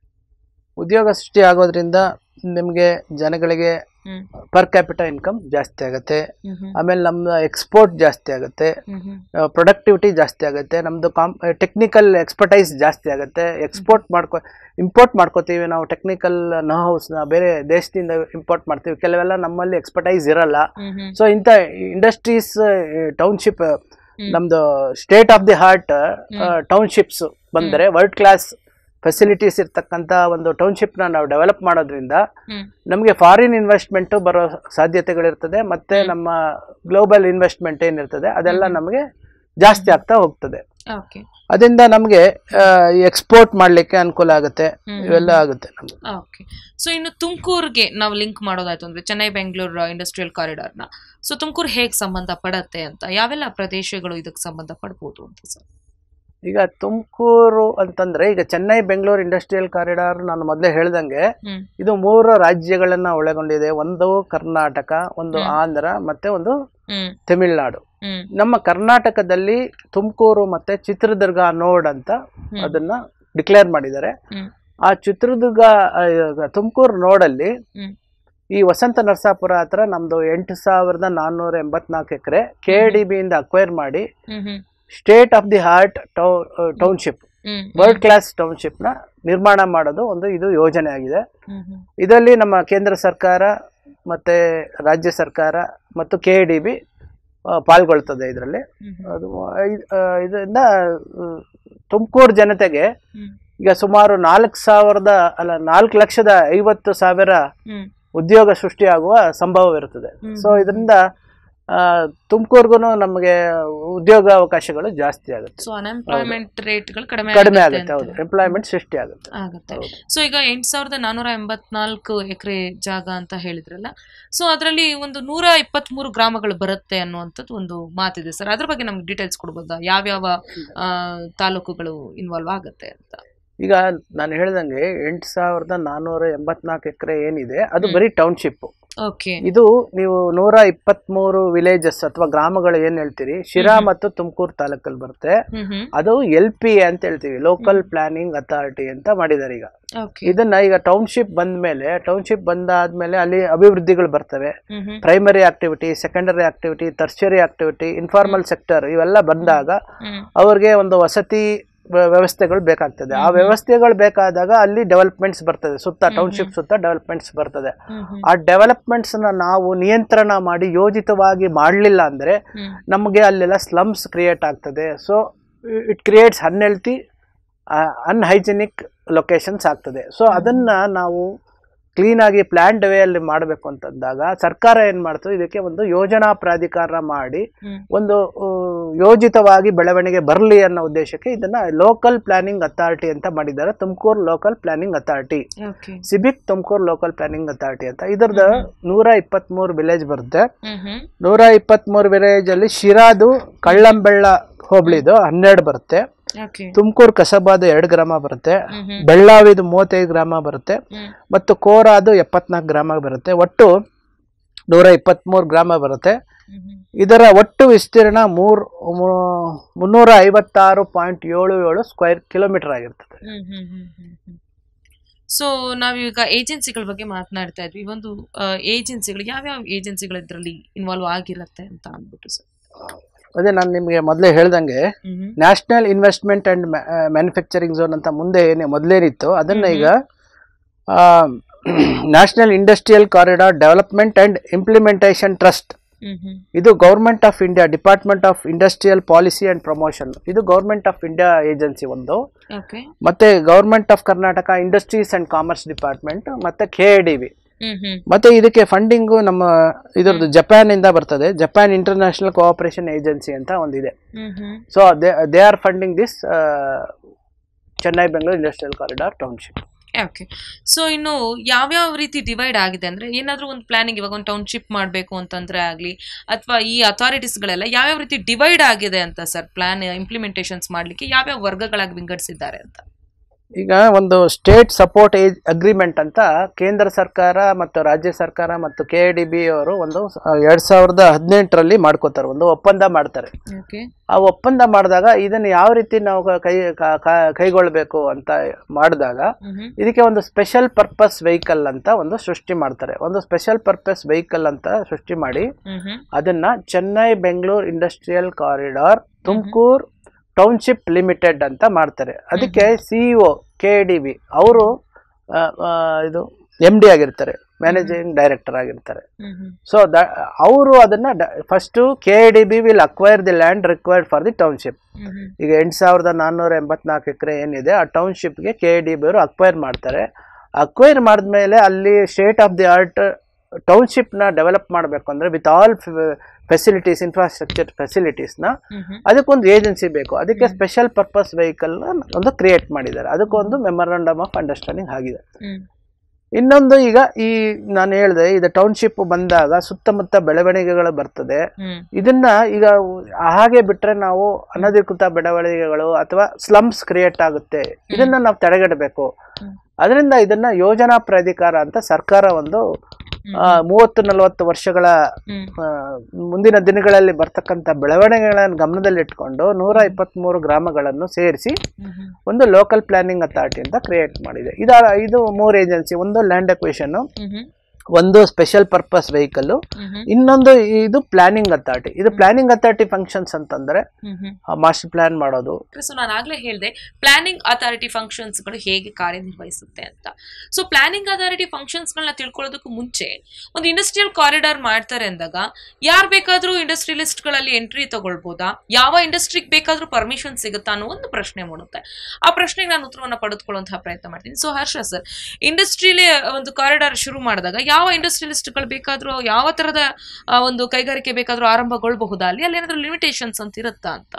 ಉದ್ಯೋಗ ಸೃಷ್ಟಿ ಆಗೋದ್ರಿಂದ ನಿಮಗೆ ಜನಗಳಿಗೆ ಹ್ಮ್ ಪರ್ ಕ್ಯಾಪಿಟಲ್ ಇನ್ಕಮ್ ಜಾಸ್ತಿ ಆಗುತ್ತೆ ಹ್ಮ್ ಹ್ಮ್ ಆಮೇಲೆ ನಮ್ಮ ಎಕ್ಸ್ಪೋರ್ಟ್ ಜಾಸ್ತಿ ಆಗುತ್ತೆ ಹ್ಮ್ ಹ್ಮ್ ಪ್ರೊಡಕ್ಟಿವಿಟಿ ಜಾಸ್ತಿ ಆಗುತ್ತೆ ನಮ್ಮದು ಕಾಮ್ ಟೆಕ್ನಿಕಲ್ ಎಕ್ಸ್ಪರ್ಟೈಸ್ ಜಾಸ್ತಿ ಆಗುತ್ತೆ ಎಕ್ಸ್ಪೋರ್ಟ್ ಮಾಡ್ಕೊ ಇಂಪೋರ್ಟ್ ಮಾಡ್ಕೋತೀವಿ ನಾವು ಟೆಕ್ನಿಕಲ್ ಹೌಸ್ನ ಬೇರೆ ದೇಶದಿಂದ ಇಂಪೋರ್ಟ್ ಮಾಡ್ತೀವಿ ಕೆಲವೆಲ್ಲ ನಮ್ಮಲ್ಲಿ ಎಕ್ಸ್ಪರ್ಟೈಸ್ ಇರಲ್ಲ ಹ್ಮ್ ಹ್ಮ್ ಸೊ ಇಂಥ ಇಂಡಸ್ಟ್ರೀಸ್ ಟೌನ್ಶಿಪ್ ಹ್ಮ್. ನಮ್ದು state of the art townships ಬಂದರೆ ವರ್ಲ್ಡ್ ಕ್ಲಾಸ್ ಫೆಸಿಲಿಟೀಸ್ ಇರ್ತಕ್ಕಂಥ ಒಂದು ಟೌನ್ಶಿಪ್ನ ನಾವು ಡೆವಲಪ್ ಮಾಡೋದ್ರಿಂದ ಹ್ಮ್ ನಮಗೆ ಫಾರಿನ್ ಇನ್ವೆಸ್ಟ್ಮೆಂಟು ಬರೋ ಸಾಧ್ಯತೆಗಳಿರ್ತದೆ ಮತ್ತೆ ನಮ್ಮ ಗ್ಲೋಬಲ್ ಇನ್ವೆಸ್ಟ್ಮೆಂಟ್ ಏನಿರ್ತದೆ ಅದೆಲ್ಲ ನಮಗೆ ಜಾಸ್ತಿ ಆಗ್ತಾ ಹೋಗ್ತದೆ ಓಕೆ ಅದರಿಂದ ನಮಗೆ ಎಕ್ಸ್ಪೋರ್ಟ್ ಮಾಡಲಿಕ್ಕೆ ಅನುಕೂಲ ಆಗುತ್ತೆ ಹ್ಮ್. ಇವೆಲ್ಲ ಆಗುತ್ತೆ ನಮ್ಗೆ ಓಕೆ ಸೊ ಇನ್ನು ತುಮಕೂರಿಗೆ ನಾವು ಲಿಂಕ್ ಮಾಡೋದಾಯ್ತು ಅಂದ್ರೆ ಚೆನ್ನೈ ಬೆಂಗಳೂರು ಇಂಡಸ್ಟ್ರಿಯಲ್ ಕಾರಿಡಾರ್ನ ಸೊ ತುಮಕೂರು ಹೇಗೆ ಸಂಬಂಧ ಪಡತ್ತೆ ಅಂತ ಯಾವೆಲ್ಲ ಪ್ರದೇಶಗಳು ಇದಕ್ಕೆ ಸಂಬಂಧ ಪಡ್ಬೋದು ಅಂತ ಸರ್ ಈಗ ತುಮಕೂರು ಅಂತಂದ್ರೆ ಈಗ ಚೆನ್ನೈ ಬೆಂಗಳೂರು ಇಂಡಸ್ಟ್ರಿಯಲ್ ಕಾರಿಡಾರ್ ನಾನು ಮೊದಲೇ ಹೇಳ್ದಂಗೆ ಹ್ಮ್ ಇದು ಮೂರು ರಾಜ್ಯಗಳನ್ನ ಒಳಗೊಂಡಿದೆ ಒಂದು ಕರ್ನಾಟಕ ಒಂದು ಹ್ಮ್. ಆಂಧ್ರ ಮತ್ತೆ ಒಂದು ಹ್ಮ್ ತಮಿಳ್ನಾಡು ಹ್ಮ್ ನಮ್ಮ ಕರ್ನಾಟಕದಲ್ಲಿ ತುಮಕೂರು ಮತ್ತೆ ಚಿತ್ರದುರ್ಗ ನೋಡ್ ಅಂತ ಹ್ಮ್. ಅದನ್ನ ಡಿಕ್ಲೇರ್ ಮಾಡಿದ್ದಾರೆ ಹ್ಮ್ ಆ ಚಿತ್ರದುರ್ಗ ತುಮಕೂರು ನೋಡಲ್ಲಿ ಹ್ಮ್ ಈ ವಸಂತ ನರಸಾಪುರ ಹತ್ರ ನಮ್ದು ಎಂಟು ಸಾವಿರದ ನಾನ್ನೂರ ಎಂಬತ್ನಾಲ್ಕು ಎಕರೆ ಕೆ ಡಿ ಬಿಯಿಂದ ಅಕ್ವೈರ್ ಮಾಡಿ ಹ್ಮ್ hmm state of the art township hmm world class township ನ ನಿರ್ಮಾಣ ಮಾಡೋದು ಒಂದು ಇದು ಯೋಜನೆ ಆಗಿದೆ ಹ್ಮ್ ಹ್ಮ್ ಇದರಲ್ಲಿ ನಮ್ಮ ಕೇಂದ್ರ ಸರ್ಕಾರ ಮತ್ತೆ ರಾಜ್ಯ ಸರ್ಕಾರ ಮತ್ತು ಕೆ ಡಿ ಬಿ ಪಾಲ್ಗೊಳ್ತದೆ ಇದರಲ್ಲಿ ಹ್ಮ್ ಅದು ಐ- ಆ, ಇದರಿಂದ ತುಮಕೂರು ಜನತೆಗೆ ಹ್ಮ್ ಈಗ ಸುಮಾರು ನಾಲ್ಕು ಸಾವಿರದ ಅಲ್ಲ ನಾಲ್ಕು ಲಕ್ಷದ ಐವತ್ತು ಸಾವಿರ ಹ್ಮ್ ಉದ್ಯೋಗ ಸೃಷ್ಟಿಯಾಗುವ ಸಂಭವವಿರುತ್ತದೆ ಹ್ಮ್. ಸೊ ಇದರಿಂದ ತುಮಕೂರ್ಗು ನಮಗೆ ಉದ್ಯೋಗ ಅವಕಾಶಗಳು ಜಾಸ್ತಿ ಆಗುತ್ತೆ ಸೊ ಅನ್ಎಂಪ್ಲಾಯ್ಮೆಂಟ್ ರೇಟ್ಗಳು ಕಡಿಮೆ ಕಡಿಮೆ ಆಗುತ್ತೆ ಆಗುತ್ತೆ ಹೌದು ಅಂತ. ಎಂಪ್ಲಾಯ್ಮೆಂಟ್ ಸೃಷ್ಟಿ ಆಗುತ್ತೆ ಆಗುತ್ತೆ ಹೌದು. ಸೊ ಈಗ ಎಂಟ್ ಸಾವಿರದ ನಾನೂರ ಎಂಬತ್ನಾಲ್ಕು ಎಕರೆ ಜಾಗ ಅಂತ ಹೇಳಿದ್ರಲ್ಲ ಸೊ ಅದರಲ್ಲಿ ಒಂದು ನೂರ ಇಪ್ಪತ್ಮೂರು ಗ್ರಾಮಗಳು ಬರುತ್ತೆ ಅನ್ನುವಂಥದ್ದು ಒಂದು ಮಾತಿದೆ ಸರ್ ಅದ್ರ ಬಗ್ಗೆ ನಮ್ಗೆ ಡೀಟೇಲ್ಸ್ ಕೊಡ್ಬೋದಾ ಯಾವ್ಯಾವ ಆ, ತಾಲೂಕುಗಳು ಇನ್ವಾಲ್ವ್ ಆಗುತ್ತೆ ಅಂತ ಈಗ ನಾನು ಹೇಳ್ದಂಗೆ ಎಂಟು ಸಾವಿರದ ನಾನ್ನೂರ ಎಂಬತ್ನಾಲ್ಕು ಎಕರೆ ಏನಿದೆ ಅದು ಹ್ಮ್. ಬರೀ ಟೌನ್ಶಿಪ್ ಓಕೆ ಇದು ನೀವು ನೂರ ಇಪ್ಪತ್ಮೂರು ವಿಲೇಜಸ್ ಅಥವಾ ಗ್ರಾಮಗಳು ಏನ್ ಹೇಳ್ತೀರಿ ಶಿರಾ ಹ್ಮ್. ಮತ್ತು ತುಮಕೂರು ತಾಲೂಕಲ್ಲಿ ಬರುತ್ತೆ ಹ್ಮ್ ಹ್ಮ್ ಅದು ಎಲ್ ಪಿ ಎ ಅಂತ ಹೇಳ್ತೀವಿ ಲೋಕಲ್ ಪ್ಲಾನಿಂಗ್ ಅಥಾರಿಟಿ ಅಂತ ಮಾಡಿದ್ದಾರೆ ಈಗ ಓಕೆ ಇದನ್ನ ಈಗ ಟೌನ್ಶಿಪ್ ಬಂದ ಮೇಲೆ ಟೌನ್ಶಿಪ್ ಬಂದಾದ್ಮೇಲೆ ಅಲ್ಲಿ ಅಭಿವೃದ್ಧಿಗಳು ಬರ್ತವೆ hmm hmm primary activity secondary activity tertiary activity informal sector ಇವೆಲ್ಲ ಬಂದಾಗ ಹ್ಮ್ ಅವ್ರಿಗೆ ಒಂದು ವಸತಿ ವ್ಯ- ವ್ಯವಸ್ಥೆಗಳು ಬೇಕಾಗ್ತದೆ ಆ ಹ್ಮ್. ವ್ಯವಸ್ಥೆಗಳು ಬೇಕಾದಾಗ ಅಲ್ಲಿ ಡೆವಲಪ್ಮೆಂಟ್ಸ್ ಬರ್ತದೆ ಸುತ್ತ ಹ್ಮ್ ಟೌನ್ಶಿಪ್ ಸುತ್ತ ಡೆವಲಪ್ಮೆಂಟ್ಸ್ ಬರ್ತದೆ ಹ್ಮ್ ಹ್ಮ್ ಆ ಡೆವಲಪ್ಮೆಂಟ್ಸ್ ನ ನಾವು ನಿಯಂತ್ರಣ ಮಾಡಿ ಯೋಜಿತವಾಗಿ ಮಾಡಲಿಲ್ಲ ಅಂದ್ರೆ ಹ್ಮ್ ನಮಗೆ ಅಲ್ಲೆಲ್ಲ ಸ್ಲಮ್ಸ್ ಕ್ರಿಯೇಟ್ ಆಗ್ತದೆ so it creates unhealthy unhygienic locations ಆಗ್ತದೆ ಸೊ ಅದನ್ನ ನಾವು ಕ್ಲೀನ್ ಆಗಿ ಪ್ಲಾಂಟ್ ವೇ ಅಲ್ಲಿ ಮಾಡಬೇಕು ಅಂತಂದಾಗ ಸರ್ಕಾರ ಏನ್ ಮಾಡ್ತು ಇದಕ್ಕೆ ಒಂದು ಯೋಜನಾ ಪ್ರಾಧಿಕಾರ ಮಾಡಿ ಹ್ಮ್. ಒಂದು ಆ, ಯೋಜಿತವಾಗಿ ಬೆಳವಣಿಗೆ ಬರಲಿ ಅನ್ನೋ ಉದ್ದೇಶಕ್ಕೆ ಇದನ್ನ ಲೋಕಲ್ ಪ್ಲಾನಿಂಗ್ ಅಥಾರಿಟಿ ಅಂತ ಮಾಡಿದ್ದಾರೆ Tumakuru local planning authority okay civic Tumakuru local planning authority ಅಂತ ಇದ್ರದ್ದು ನೂರ ಇಪ್ಪತ್ಮೂರು ವಿಲೇಜ್ ಬರುತ್ತೆ ಹ್ಮ್ ಹ್ಮ್ ನೂರ ಇಪ್ಪತ್ಮೂರು ವಿಲೇಜ್ ಅಲ್ಲಿ ಶಿರಾದು ಕಳ್ಳಂಬೆಳ್ಳ ಹೋಬಳಿದು ಹನ್ನೆರಡು ಬರುತ್ತೆ ಓಕೆ ತುಮಕೂರು ಕಸಬಾದು ಎರಡು ಗ್ರಾಮ ಬರುತ್ತೆ ಹ್ಮ್ ಹ್ಮ್ ಬೆಳ್ಳಾವಿದು ಮೂವತ್ತೈದು ಗ್ರಾಮ ಬರುತ್ತೆ ಹ್ಮ್ ಮತ್ತು ಕೋರಾದು ಎಪ್ಪತ್ನಾಲ್ಕು ಗ್ರಾಮ ಬರುತ್ತೆ ಒಟ್ಟು ನೂರ ಇಪ್ಪತ್ತ್ಮೂರು ಗ್ರಾಮ ಬರುತ್ತೆ ಹ್ಮ್ ಹ್ಮ್ ಇದರ ಒಟ್ಟು ವಿಸ್ತೀರ್ಣ ಮೂರ್ ಮೂ- ಮುನ್ನೂರ ಐವತ್ತಾರು ಪಾಯಿಂಟ್ ಏಳು ಏಳು ಸ್ಕ್ವೇರ್ ಕಿಲೋಮೀಟರ್ ಆಗಿರ್ತದೆ ಹ್ಮ್ ಹ್ಮ್ ಹ್ಮ್ ಹ್ಮ್ ಹ್ಮ್ ಸೊ ನಾವೀಗ ಏಜೆನ್ಸಿಗಳ ಬಗ್ಗೆ ಮಾತನಾಡ್ತಾ ಇದ್ವಿ ಈ ಒಂದು ಏಜೆನ್ಸಿಗಳು ಯಾವ್ಯಾವ ಏಜೆನ್ಸಿಗಳು ಇದರಲ್ಲಿ ಇನ್ವಾಲ್ವ್ ಆಗಿರತ್ತೆ ಅಂತ ಅಂದ್ಬಿಟ್ಟು ಸರ್ ಅದೇ ನಾನು ನಿಮಗೆ ಮೊದಲೇ ಹೇಳ್ದಂಗೆ ಹ್ಮ್ national investment and manufacturing zone ಅಂತ ಮುಂದೆ ಏನೇ ಮೊದಲೇನಿತ್ತು ಅದನ್ನ ಈಗ national industrial corridor development and implementation trust ಹ್ಮ್ ಹ್ಮ್ ಇದು government of India department of industrial policy and promotion ಇದು ಗೌರ್ಮೆಂಟ್ ಆಫ್ ಇಂಡಿಯಾ ಏಜೆನ್ಸಿ ಒಂದು ಓಕೆ ಮತ್ತೆ government of Karnataka industries and commerce department ಮತ್ತೆ ಕೆ ಎ ಡಿ ವಿ ಹ್ಮ್ ಹ್ಮ್ ಮತ್ತೆ ಇದಕ್ಕೆ ಫಂಡಿಂಗು ನಮ್ಮ ಇದರದ್ದು ಜಪಾನ್ ಇಂದ ಬರ್ತದೆ ಜಪಾನ್ ಇಂಟರ್ನ್ಯಾಷನಲ್ ಕೋಆಪರೇಷನ್ ಏಜೆನ್ಸಿ ಅಂತ ಒಂದಿದೆ ಹ್ಮ್ ಹ್ಮ್ so they are funding this Chennai Bengaluru industrial corridor township okay so ಇನ್ನು ಯಾವ್ಯಾವ ರೀತಿ ಡಿವೈಡ್ ಆಗಿದೆ ಅಂದ್ರೆ ಏನಾದ್ರೂ ಒಂದು ಪ್ಲಾನಿಂಗ್ ಇವಾಗ ಒಂದು ಟೌನ್ಶಿಪ್ ಮಾಡಬೇಕು ಅಂತಂದ್ರೆ ಆಗ್ಲಿ ಅಥವಾ ಈ ಅಥಾರಿಟೀಸ್ಗಳೆಲ್ಲ ಯಾವ್ಯಾವ ರೀತಿ ಡಿವೈಡ್ ಆಗಿದೆ ಅಂತ ಸರ್ ಪ್ಲಾನ್ ಇಂಪ್ಲಿಮೆಂಟೇಷನ್ಸ್ ಮಾಡ್ಲಿಕ್ಕೆ ಯಾವ್ಯಾವ ವರ್ಗಗಳಾಗಿ ವಿಂಗಡಿಸಿದ್ದಾರೆ ಅಂತ ಈಗ ಒಂದು ಸ್ಟೇಟ್ ಸಪೋರ್ಟ್ ಏಜ್ ಅಗ್ರಿಮೆಂಟ್ ಅಂತ ಕೇಂದ್ರ ಸರ್ಕಾರ ಮತ್ತು ರಾಜ್ಯ ಸರ್ಕಾರ ಮತ್ತು ಕೆ ಡಿ ಬಿ ಅವರು ಒಂದು ಸ- ಎರಡ್ ಸಾವಿರದ ಹದಿನೆಂಟರಲ್ಲಿ ಮಾಡ್ಕೋತಾರೆ ಒಂದು ಒಪ್ಪಂದ ಮಾಡ್ತಾರೆ ಓಕೆ ಆ ಒಪ್ಪಂದ ಮಾಡಿದಾಗ ಇದನ್ನು ಯಾವ ರೀತಿ ನಾವು ಕ- ಕೈ ಕ- ಕ- ಕೈಗೊಳ್ಬೇಕು ಅಂತ ಮಾಡಿದಾಗ ಹ್ಮ್ ಇದಕ್ಕೆ ಒಂದು ಸ್ಪೆಷಲ್ ಪರ್ಪಸ್ ವೆಹಿಕಲ್ ಅಂತ ಒಂದು ಸೃಷ್ಟಿ ಮಾಡ್ತಾರೆ ಒಂದು ಸ್ಪೆಷಲ್ ಪರ್ಪಸ್ ವೆಹಿಕಲ್ ಅಂತ ಸೃಷ್ಟಿ ಮಾಡಿ ಹ್ಮ್ ಹ್ಮ್ ಅದನ್ನ Chennai Bengaluru industrial corridor Tumakuru township limited ಅಂತ ಮಾಡ್ತಾರೆ ಅದಕ್ಕೆ ಸಿಇಒ ಕೆ ಡಿ ಬಿ ಅವರು ಇದು ಎಮ್ ಡಿ ಆಗಿರ್ತಾರೆ ಮ್ಯಾನೇಜಿಂಗ್ ಡೈರೆಕ್ಟರ್ ಆಗಿರ್ತಾರೆ ಹ್ಮ್ ಹ್ಮ್ ಸೊ ದ ಅವರು ಅದನ್ನ first K D B will acquire the land required for the township ಹ್ಮ್ ಹ್ಮ್ ಈಗ ಎಂಟು ಸಾವಿರದ ನಾನ್ನೂರ ಎಂಬತ್ನಾಲ್ಕು ಎಕರೆ ಏನಿದೆ ಆ ಟೌನ್ಶಿಪ್ಗೆ ಕೆ ಡಿ ಬಿ ಅವರು ಅಕ್ವೈರ್ ಮಾಡ್ತಾರೆ ಅಕ್ವೈರ್ ಮಾಡಿದ್ಮೇಲೆ ಅಲ್ಲಿ ಸ್ಟೇಟ್ ಆಫ್ ದಿ ಆರ್ಟ್ ಟೌನ್ಶಿಪ್ನ ಡೆವಲಪ್ ಮಾಡಬೇಕು ಅಂದರೆ ವಿತ್ ಆಲ್ ಫೆಸಿಲಿಟೀಸ್ ಇನ್ಫ್ರಾಸ್ಟ್ರಕ್ಚರ್ ಫೆಸಿಲಿಟೀಸ್ನ ಹ್ಮ್ ಹ್ಮ್ ಅದಕ್ಕೊಂದು ಏಜೆನ್ಸಿ ಬೇಕು ಅದಕ್ಕೆ ಸ್ಪೆಷಲ್ ಪರ್ಪಸ್ ವೆಹಿಕಲ್ ಒಂದು ಕ್ರಿಯೇಟ್ ಮಾಡಿದ್ದಾರೆ ಅದಕ್ಕೊಂದು ಮೆಮೊರಂಡಮ್ ಆಫ್ ಅಂಡರ್ಸ್ಟ್ಯಾಂಡಿಂಗ್ ಆಗಿದೆ ಹ್ಮ್ ಇನ್ನೊಂದು ಈಗ ಈ ನಾನು ಹೇಳಿದೆ ಇದು ಟೌನ್ಶಿಪ್ ಬಂದಾಗ ಸುತ್ತಮುತ್ತ ಬೆಳವಣಿಗೆಗಳು ಬರ್ತದೆ ಹ್ಮ್ ಇದನ್ನ ಈಗ ಹಾಗೆ ಬಿಟ್ರೆ ನಾವು ಅನಧಿಕೃತ ಬೆಳವಣಿಗೆಗಳು ಅಥವಾ ಸ್ಲಮ್ಸ್ ಕ್ರಿಯೇಟ್ ಆಗುತ್ತೆ ಇದನ್ನ ನಾವು ತಡೆಗಟ್ಟಬೇಕು ಹ್ಮ್. ಅದರಿಂದ ಇದನ್ನ ಯೋಜನಾ ಪ್ರಾಧಿಕಾರ ಅಂತ ಸರ್ಕಾರ ಒಂದು ಹ್ಮ್. ಆ, ಮೂವತ್ತು ನಲವತ್ತು ವರ್ಷಗಳ ಹ್ಮ್ ಆ, ಮುಂದಿನ ದಿನಗಳಲ್ಲಿ ಬರ್ತಕ್ಕಂಥ ಬೆಳವಣಿಗೆಗಳನ್ನು ಗಮನದಲ್ಲಿಟ್ಕೊಂಡು ನೂರ ಇಪ್ಪತ್ತ್ಮೂರು ಗ್ರಾಮಗಳನ್ನು ಸೇರಿಸಿ ಹ್ಮ್ ಹ್ಮ್ ಒಂದು ಲೋಕಲ್ ಪ್ಲಾನಿಂಗ್ ಅಥಾರಿಟಿ ಅಂತ ಕ್ರಿಯೇಟ್ ಮಾಡಿದೆ ಇದು ಇದು ಮೂರು ಏಜೆನ್ಸಿ ಒಂದು ಲ್ಯಾಂಡ್ ಅಕ್ವೇಷನ್ ಹ್ಮ್ ಹ್ಮ್ ಒಂದು ಸ್ಪೆಷಲ್ ಪರ್ಪಸ್ ವೆಹಿಕಲ್ ಹ್ಮ್ ಹ್ಮ್ ಇನ್ನೊಂದು ಇದು ಪ್ಲಾನಿಂಗ್ ಅಥಾರಿಟಿ ಇದು ಪ್ಲಾನಿಂಗ್ ಅಥಾರಿಟಿ ಫಂಕ್ಷನ್ಸ್ ಅಂತಂದ್ರೆ ಹ್ಮ್ ಹ್ಮ್ ಮಾಸ್ಟರ್ ಪ್ಲಾನ್ ಮಾಡೋದು ಸೊ ನಾನು ಆಗ್ಲೇ ಹೇಳಿದೆ ಪ್ಲಾನಿಂಗ್ ಅಥಾರಿಟಿ ಫಂಕ್ಷನ್ಸ್ಗಳು ಹೇಗೆ ಕಾರ್ಯನಿರ್ವಹಿಸುತ್ತೆ ಅಂತ ಸೊ ಪ್ಲಾನಿಂಗ್ ಅಥಾರಿಟಿ ಫಂಕ್ಷನ್ಸ್ಗಳನ್ನ ತಿಳ್ಕೊಳ್ಳೋದಕ್ಕೂ ಮುಂಚೆ ಒಂದು ಇಂಡಸ್ಟ್ರಿಯಲ್ ಕಾರಿಡಾರ್ ಮಾಡ್ತಾರೆ ಅಂದಾಗ ಯಾರು ಬೇಕಾದ್ರೂ ಇಂಡಸ್ಟ್ರಿಯಲಿಸ್ಟ್ಗಳಲ್ಲಿ ಎಂಟ್ರಿ ತಗೊಳ್ಬೋದಾ ಯಾವ ಇಂಡಸ್ಟ್ರಿಗೆ ಬೇಕಾದ್ರೂ ಪರ್ಮಿಷನ್ ಸಿಗುತ್ತಾ ಅನ್ನೋ ಒಂದು ಪ್ರಶ್ನೆ ಮೂಡುತ್ತೆ ಆ ಪ್ರಶ್ನೆಗೆ ನಾನು ಉತ್ತರವನ್ನು ಪಡೆದುಕೊಳ್ಳುವಂತಹ ಪ್ರಯತ್ನ ಮಾಡ್ತೀನಿ ಸೊ ಹರ್ಷ ಸರ್ ಇಂಡಸ್ಟ್ರಿಲಿ ಒಂದು ಕಾರಿಡಾರ್ ಶುರು ಮಾಡಿದಾಗ ಯಾವ ಇಂಡಸ್ಟ್ರಿಯಲಿಸ್ಟ್ಗಳು ಬೇಕಾದ್ರೂ ಯಾವ ತರದ ಆ, ಒಂದು ಕೈಗಾರಿಕೆ ಬೇಕಾದ್ರೂ ಆರಂಭಗೊಳ್ಬಹುದಾ ಅಲ್ಲಿ ಅಲ್ಲಿ ಏನಾದ್ರೂ ಲಿಮಿಟೇಷನ್ಸ್ ಅಂತ ಇರುತ್ತಾ ಅಂತ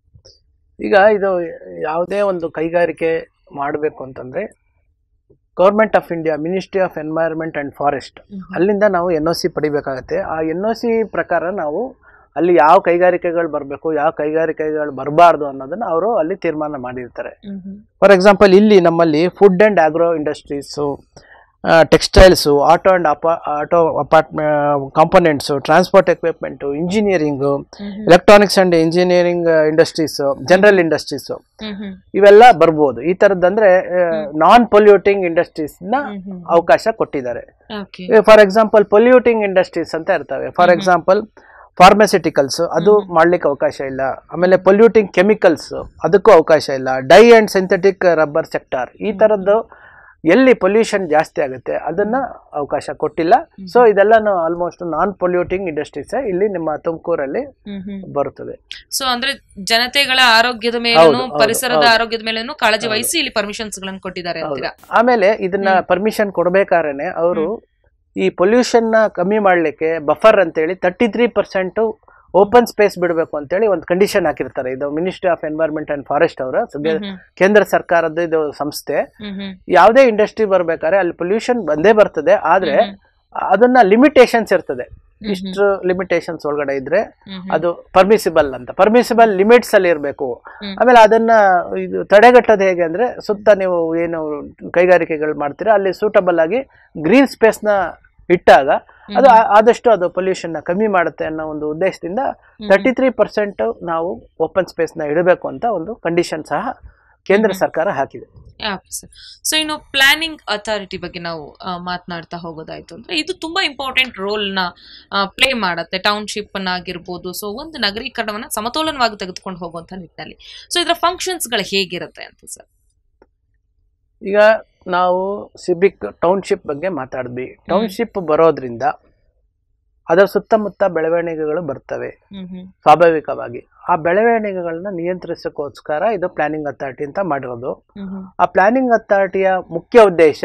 ಈಗ ಇದು ಯಾವುದೇ ಒಂದು ಕೈಗಾರಿಕೆ ಮಾಡಬೇಕು ಅಂತಂದ್ರೆ government of India ministry of environment and forest ಅಲ್ಲಿಂದ ನಾವು ಎನ್ ಒ ಸಿ ಪಡಿಬೇಕಾಗತ್ತೆ ಆ ಎನ್ ಒ ಸಿ ಪ್ರಕಾರ ನಾವು ಅಲ್ಲಿ ಯಾವ ಕೈಗಾರಿಕೆಗಳು ಬರಬೇಕು ಯಾವ ಕೈಗಾರಿಕೆಗಳು ಬರಬಾರ್ದು ಅನ್ನೋದನ್ನ ಅವರು ಅಲ್ಲಿ ತೀರ್ಮಾನ ಮಾಡಿರ್ತಾರೆ ಹ್ಮ್ ಹ್ಮ್ ಫಾರ್ ಎಕ್ಸಾಂಪಲ್ ಇಲ್ಲಿ ನಮ್ಮಲ್ಲಿ food and agro industries textiles auto and ಅಪಾ ಆಟೋ ಅಪಾರ್ಟ್ಮೆ components transport equipment engineering electronics and engineering industries general industries ಹ್ಮ್ ಹ್ಮ್ ಇವೆಲ್ಲ ಬರ್ಬೋದು ಈ ಥರದ್ದಂದ್ರೆ ನಾನ್ ಪೊಲ್ಯೂಟಿಂಗ್ ಇಂಡಸ್ಟ್ರೀಸ್ನ ಹ್ಮ್ ಹ್ಮ್ ಅವಕಾಶ ಕೊಟ್ಟಿದ್ದಾರೆ okay for example polluting industries ಅಂತ ಇರ್ತವೆ ಫಾರ್ ಎಕ್ಸಾಂಪಲ್ ಫಾರ್ಮಸ್ಯೂಟಿಕಲ್ಸ್ ಅದು ಮಾಡ್ಲಿಕ್ಕೆ ಅವಕಾಶ ಇಲ್ಲ ಆಮೇಲೆ ಪೊಲ್ಯೂಟಿಂಗ್ ಕೆಮಿಕಲ್ಸ್ ಅದಕ್ಕೂ ಅವಕಾಶ ಇಲ್ಲ dye and synthetic rubber sector ಈ ಥರದ್ದು ಎಲ್ಲಿ ಪೊಲ್ಯೂಷನ್ ಜಾಸ್ತಿ ಆಗುತ್ತೆ ಅದನ್ನ ಅವಕಾಶ ಕೊಟ್ಟಿಲ್ಲ ಸೊ ಇದೆಲ್ಲನೂ ಆಲ್ಮೋಸ್ಟ್ ನಾನ್ ಪೊಲ್ಯೂಟಿಂಗ್ ಇಂಡಸ್ಟ್ರೀಸ್ ಇಲ್ಲಿ ನಿಮ್ಮ ತುಮಕೂರಲ್ಲಿ ಬರುತ್ತದೆ ಸೊ ಅಂದ್ರೆ ಜನತೆಗಳ ಆರೋಗ್ಯದ ಮೇಲೂ ಹೌದು, ಹೌದು, ಪರಿಸರದ ಹೌದು. ಆರೋಗ್ಯದ ಮೇಲೂ ಕಾಳಜಿ ವಹಿಸಿ ಇಲ್ಲಿ ಪರ್ಮಿಷನ್ಸ್ ಗಳನ್ನ ಕೊಟ್ಟಿದ್ದಾರೆ ಅಂತೀರಾ ಆಮೇಲೆ ಇದನ್ನ ಪರ್ಮಿಷನ್ ಕೊಡ್ಬೇಕಾದ್ರೆ ಅವರು ಈ ಪೊಲ್ಯೂಷನ್ ನ ಕಮ್ಮಿ ಮಾಡ್ಲಿಕ್ಕೆ ಬಫರ್ ಅಂತೇಳಿ thirty three percent open space ಬಿಡಬೇಕು ಅಂತೇಳಿ ಒಂದು ಕಂಡೀಷನ್ ಹಾಕಿರ್ತಾರೆ ಇದು ministry of environment and forest ಅವರ ಹ್ಮ್, ಕೇಂದ್ರ ಸರ್ಕಾರದ ಇದು ಸಂಸ್ಥೆ ಹ್ಮ್, ಹ್ಮ್, ಯಾವುದೇ ಇಂಡಸ್ಟ್ರಿ ಬರ್ಬೇಕಾದ್ರೆ ಅಲ್ಲಿ ಪೊಲ್ಯೂಷನ್ ಬಂದೇ ಬರ್ತದೆ ಆದ್ರೆ ಅದನ್ನ ಲಿಮಿಟೇಷನ್ಸ್ ಇರ್ತದೆ ಇಷ್ಟು ಲಿಮಿಟೇಷನ್ಸ್ ಒಳಗಡೆ ಇದ್ರೆ ಹ್ಮ್, ಅದು ಪರ್ಮಿಸಿಬಲ್ ಅಂತ ಪರ್ಮಿಸಿಬಲ್ ಲಿಮಿಟ್ಸ್ ಅಲ್ಲಿ ಇರಬೇಕು ಹ್ಮ್. ಆಮೇಲೆ ಅದನ್ನ ಇದು ತಡೆಗಟ್ಟೋದು ಹೇಗೆ ಅಂದ್ರೆ ಸುತ್ತ ನೀವು ಏನು ಕೈಗಾರಿಕೆಗಳು ಮಾಡ್ತೀರಾ ಅಲ್ಲಿ ಸೂಟಬಲ್ ಆಗಿ ಗ್ರೀನ್ ಸ್ಪೇಸ್ ನ ಇಟ್ಟಾಗ ಅದು ಆ- ಆದಷ್ಟು ಅದು ಪೊಲ್ಯೂಷನ್ ನ ಕಮ್ಮಿ ಮಾಡುತ್ತೆ ಅನ್ನೋ ಒಂದು ಉದ್ದೇಶದಿಂದ ತರ್ಟಿ ತ್ರೀ ಪರ್ಸೆಂಟ್ ನಾವು ಓಪನ್ ಸ್ಪೇಸ್ ನ ಇಡಬೇಕು ಅಂತ ಒಂದು ಕಂಡೀಷನ್ ಸಹ ಕೇಂದ್ರ ಸರ್ಕಾರ ಹಾಕಿದೆ ಸೊ ಇನ್ನು ಪ್ಲಾನಿಂಗ್ ಅಥಾರಿಟಿ ಬಗ್ಗೆ ನಾವು ಆ, ಮಾತನಾಡ್ತಾ ಹೋಗೋದಾಯ್ತು ಅಂದ್ರೆ ಇದು ತುಂಬಾ ಇಂಪಾರ್ಟೆಂಟ್ ರೋಲ್ ನ ಪ್ಲೇ ಮಾಡುತ್ತೆ ಟೌನ್ಶಿಪ್ ಆಗಿರ್ಬೋದು ಸೊ ಒಂದು ನಗರೀಕರಣವನ್ನ ಸಮತೋಲನವಾಗಿ ತೆಗೆದುಕೊಂಡು ಹೋಗುವಂತ ನಿಟ್ಟಿನಲ್ಲಿ ಸೊ ಇದರ ಫಂಕ್ಷನ್ಸ್ ಗಳು ಹೇಗಿರುತ್ತೆ ಅಂತ ಸರ್ ಈಗ ನಾವು ಸಿಬಿಕ್ ಟೌನ್ಶಿಪ್ ಬಗ್ಗೆ ಮಾತಾಡಿದ್ವಿ ಟೌನ್ಶಿಪ್ ಬರೋದ್ರಿಂದ ಅದರ ಸುತ್ತಮುತ್ತ ಬೆಳವಣಿಗೆಗಳು ಬರ್ತವೆ ಹ್ಮ್ ಹ್ಮ್ ಸ್ವಾಭಾವಿಕವಾಗಿ ಆ ಬೆಳವಣಿಗೆಗಳನ್ನ ನಿಯಂತ್ರಿಸೋಕ್ಕೋಸ್ಕರ ಇದು ಪ್ಲಾನಿಂಗ್ ಅಥಾರಿಟಿ ಅಂತ ಮಾಡಿರೋದು ಹ್ಮ್ ಹ್ಮ್ ಆ ಪ್ಲಾನಿಂಗ್ ಅಥಾರಿಟಿಯ ಮುಖ್ಯ ಉದ್ದೇಶ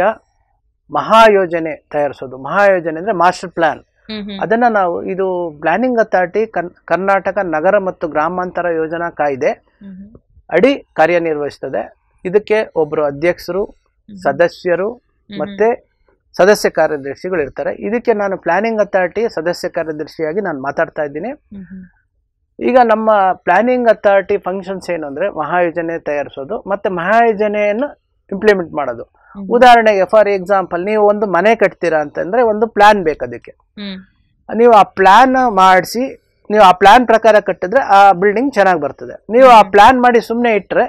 ಮಹಾಯೋಜನೆ ತಯಾರಿಸೋದು ಮಹಾಯೋಜನೆ ಅಂದ್ರೆ ಮಾಸ್ಟರ್ ಪ್ಲಾನ್ ಹ್ಮ್ ಹ್ಮ್ ಅದನ್ನ ನಾವು ಇದು ಪ್ಲಾನಿಂಗ್ ಅಥಾರಿಟಿ ಕನ್ ಕರ್ನಾಟಕ ನಗರ ಮತ್ತು ಗ್ರಾಮಾಂತರ ಯೋಜನಾ ಕಾಯ್ದೆ ಹ್ಮ್ ಹ್ಮ್ ಅಡಿ ಕಾರ್ಯನಿರ್ವಹಿಸ್ತದೆ ಇದಕ್ಕೆ ಒಬ್ಬರು ಅಧ್ಯಕ್ಷರು ಸದಸ್ಯರು ಮತ್ತೆ ಸದಸ್ಯ ಕಾರ್ಯದರ್ಶಿಗಳು ಇರ್ತಾರೆ ಇದಕ್ಕೆ ನಾನು ಪ್ಲಾನಿಂಗ್ ಅಥಾರಿಟಿ ಸದಸ್ಯ ಕಾರ್ಯದರ್ಶಿಯಾಗಿ ನಾನು ಮಾತಾಡ್ತಾ ಇದ್ದೀನಿ ಹ್ಮ್ ಹ್ಮ್ ಈಗ ನಮ್ಮ ಪ್ಲಾನಿಂಗ್ ಅಥಾರಿಟಿ ಫಂಕ್ಷನ್ಸ್ ಏನು ಅಂದ್ರೆ ಮಹಾಯೋಜನೆ ತಯಾರಿಸೋದು ಮತ್ತೆ ಮಹಾಯೋಜನೆಯನ್ನು ಇಂಪ್ಲಿಮೆಂಟ್ ಮಾಡೋದು ಹ್ಮ್. ಉದಾಹರಣೆಗೆ ಫಾರ್ ಎಕ್ಸಾಂಪಲ್ ನೀವು ಒಂದು ಮನೆ ಕಟ್ತೀರಾ ಅಂತಂದ್ರೆ ಒಂದು ಪ್ಲಾನ್ ಬೇಕು ಅದಕ್ಕೆ ಹ್ಮ್ ನೀವು ಆ ಪ್ಲಾನ್ ಮಾಡಿಸಿ ನೀವು ಆ ಪ್ಲಾನ್ ಪ್ರಕಾರ ಕಟ್ಟಿದ್ರೆ ಆ ಬಿಲ್ಡಿಂಗ್ ಚೆನ್ನಾಗಿ ಬರ್ತದೆ ನೀವು ಆ ಪ್ಲಾನ್ ಮಾಡಿ ಸುಮ್ಮನೆ ಇಟ್ಟರೆ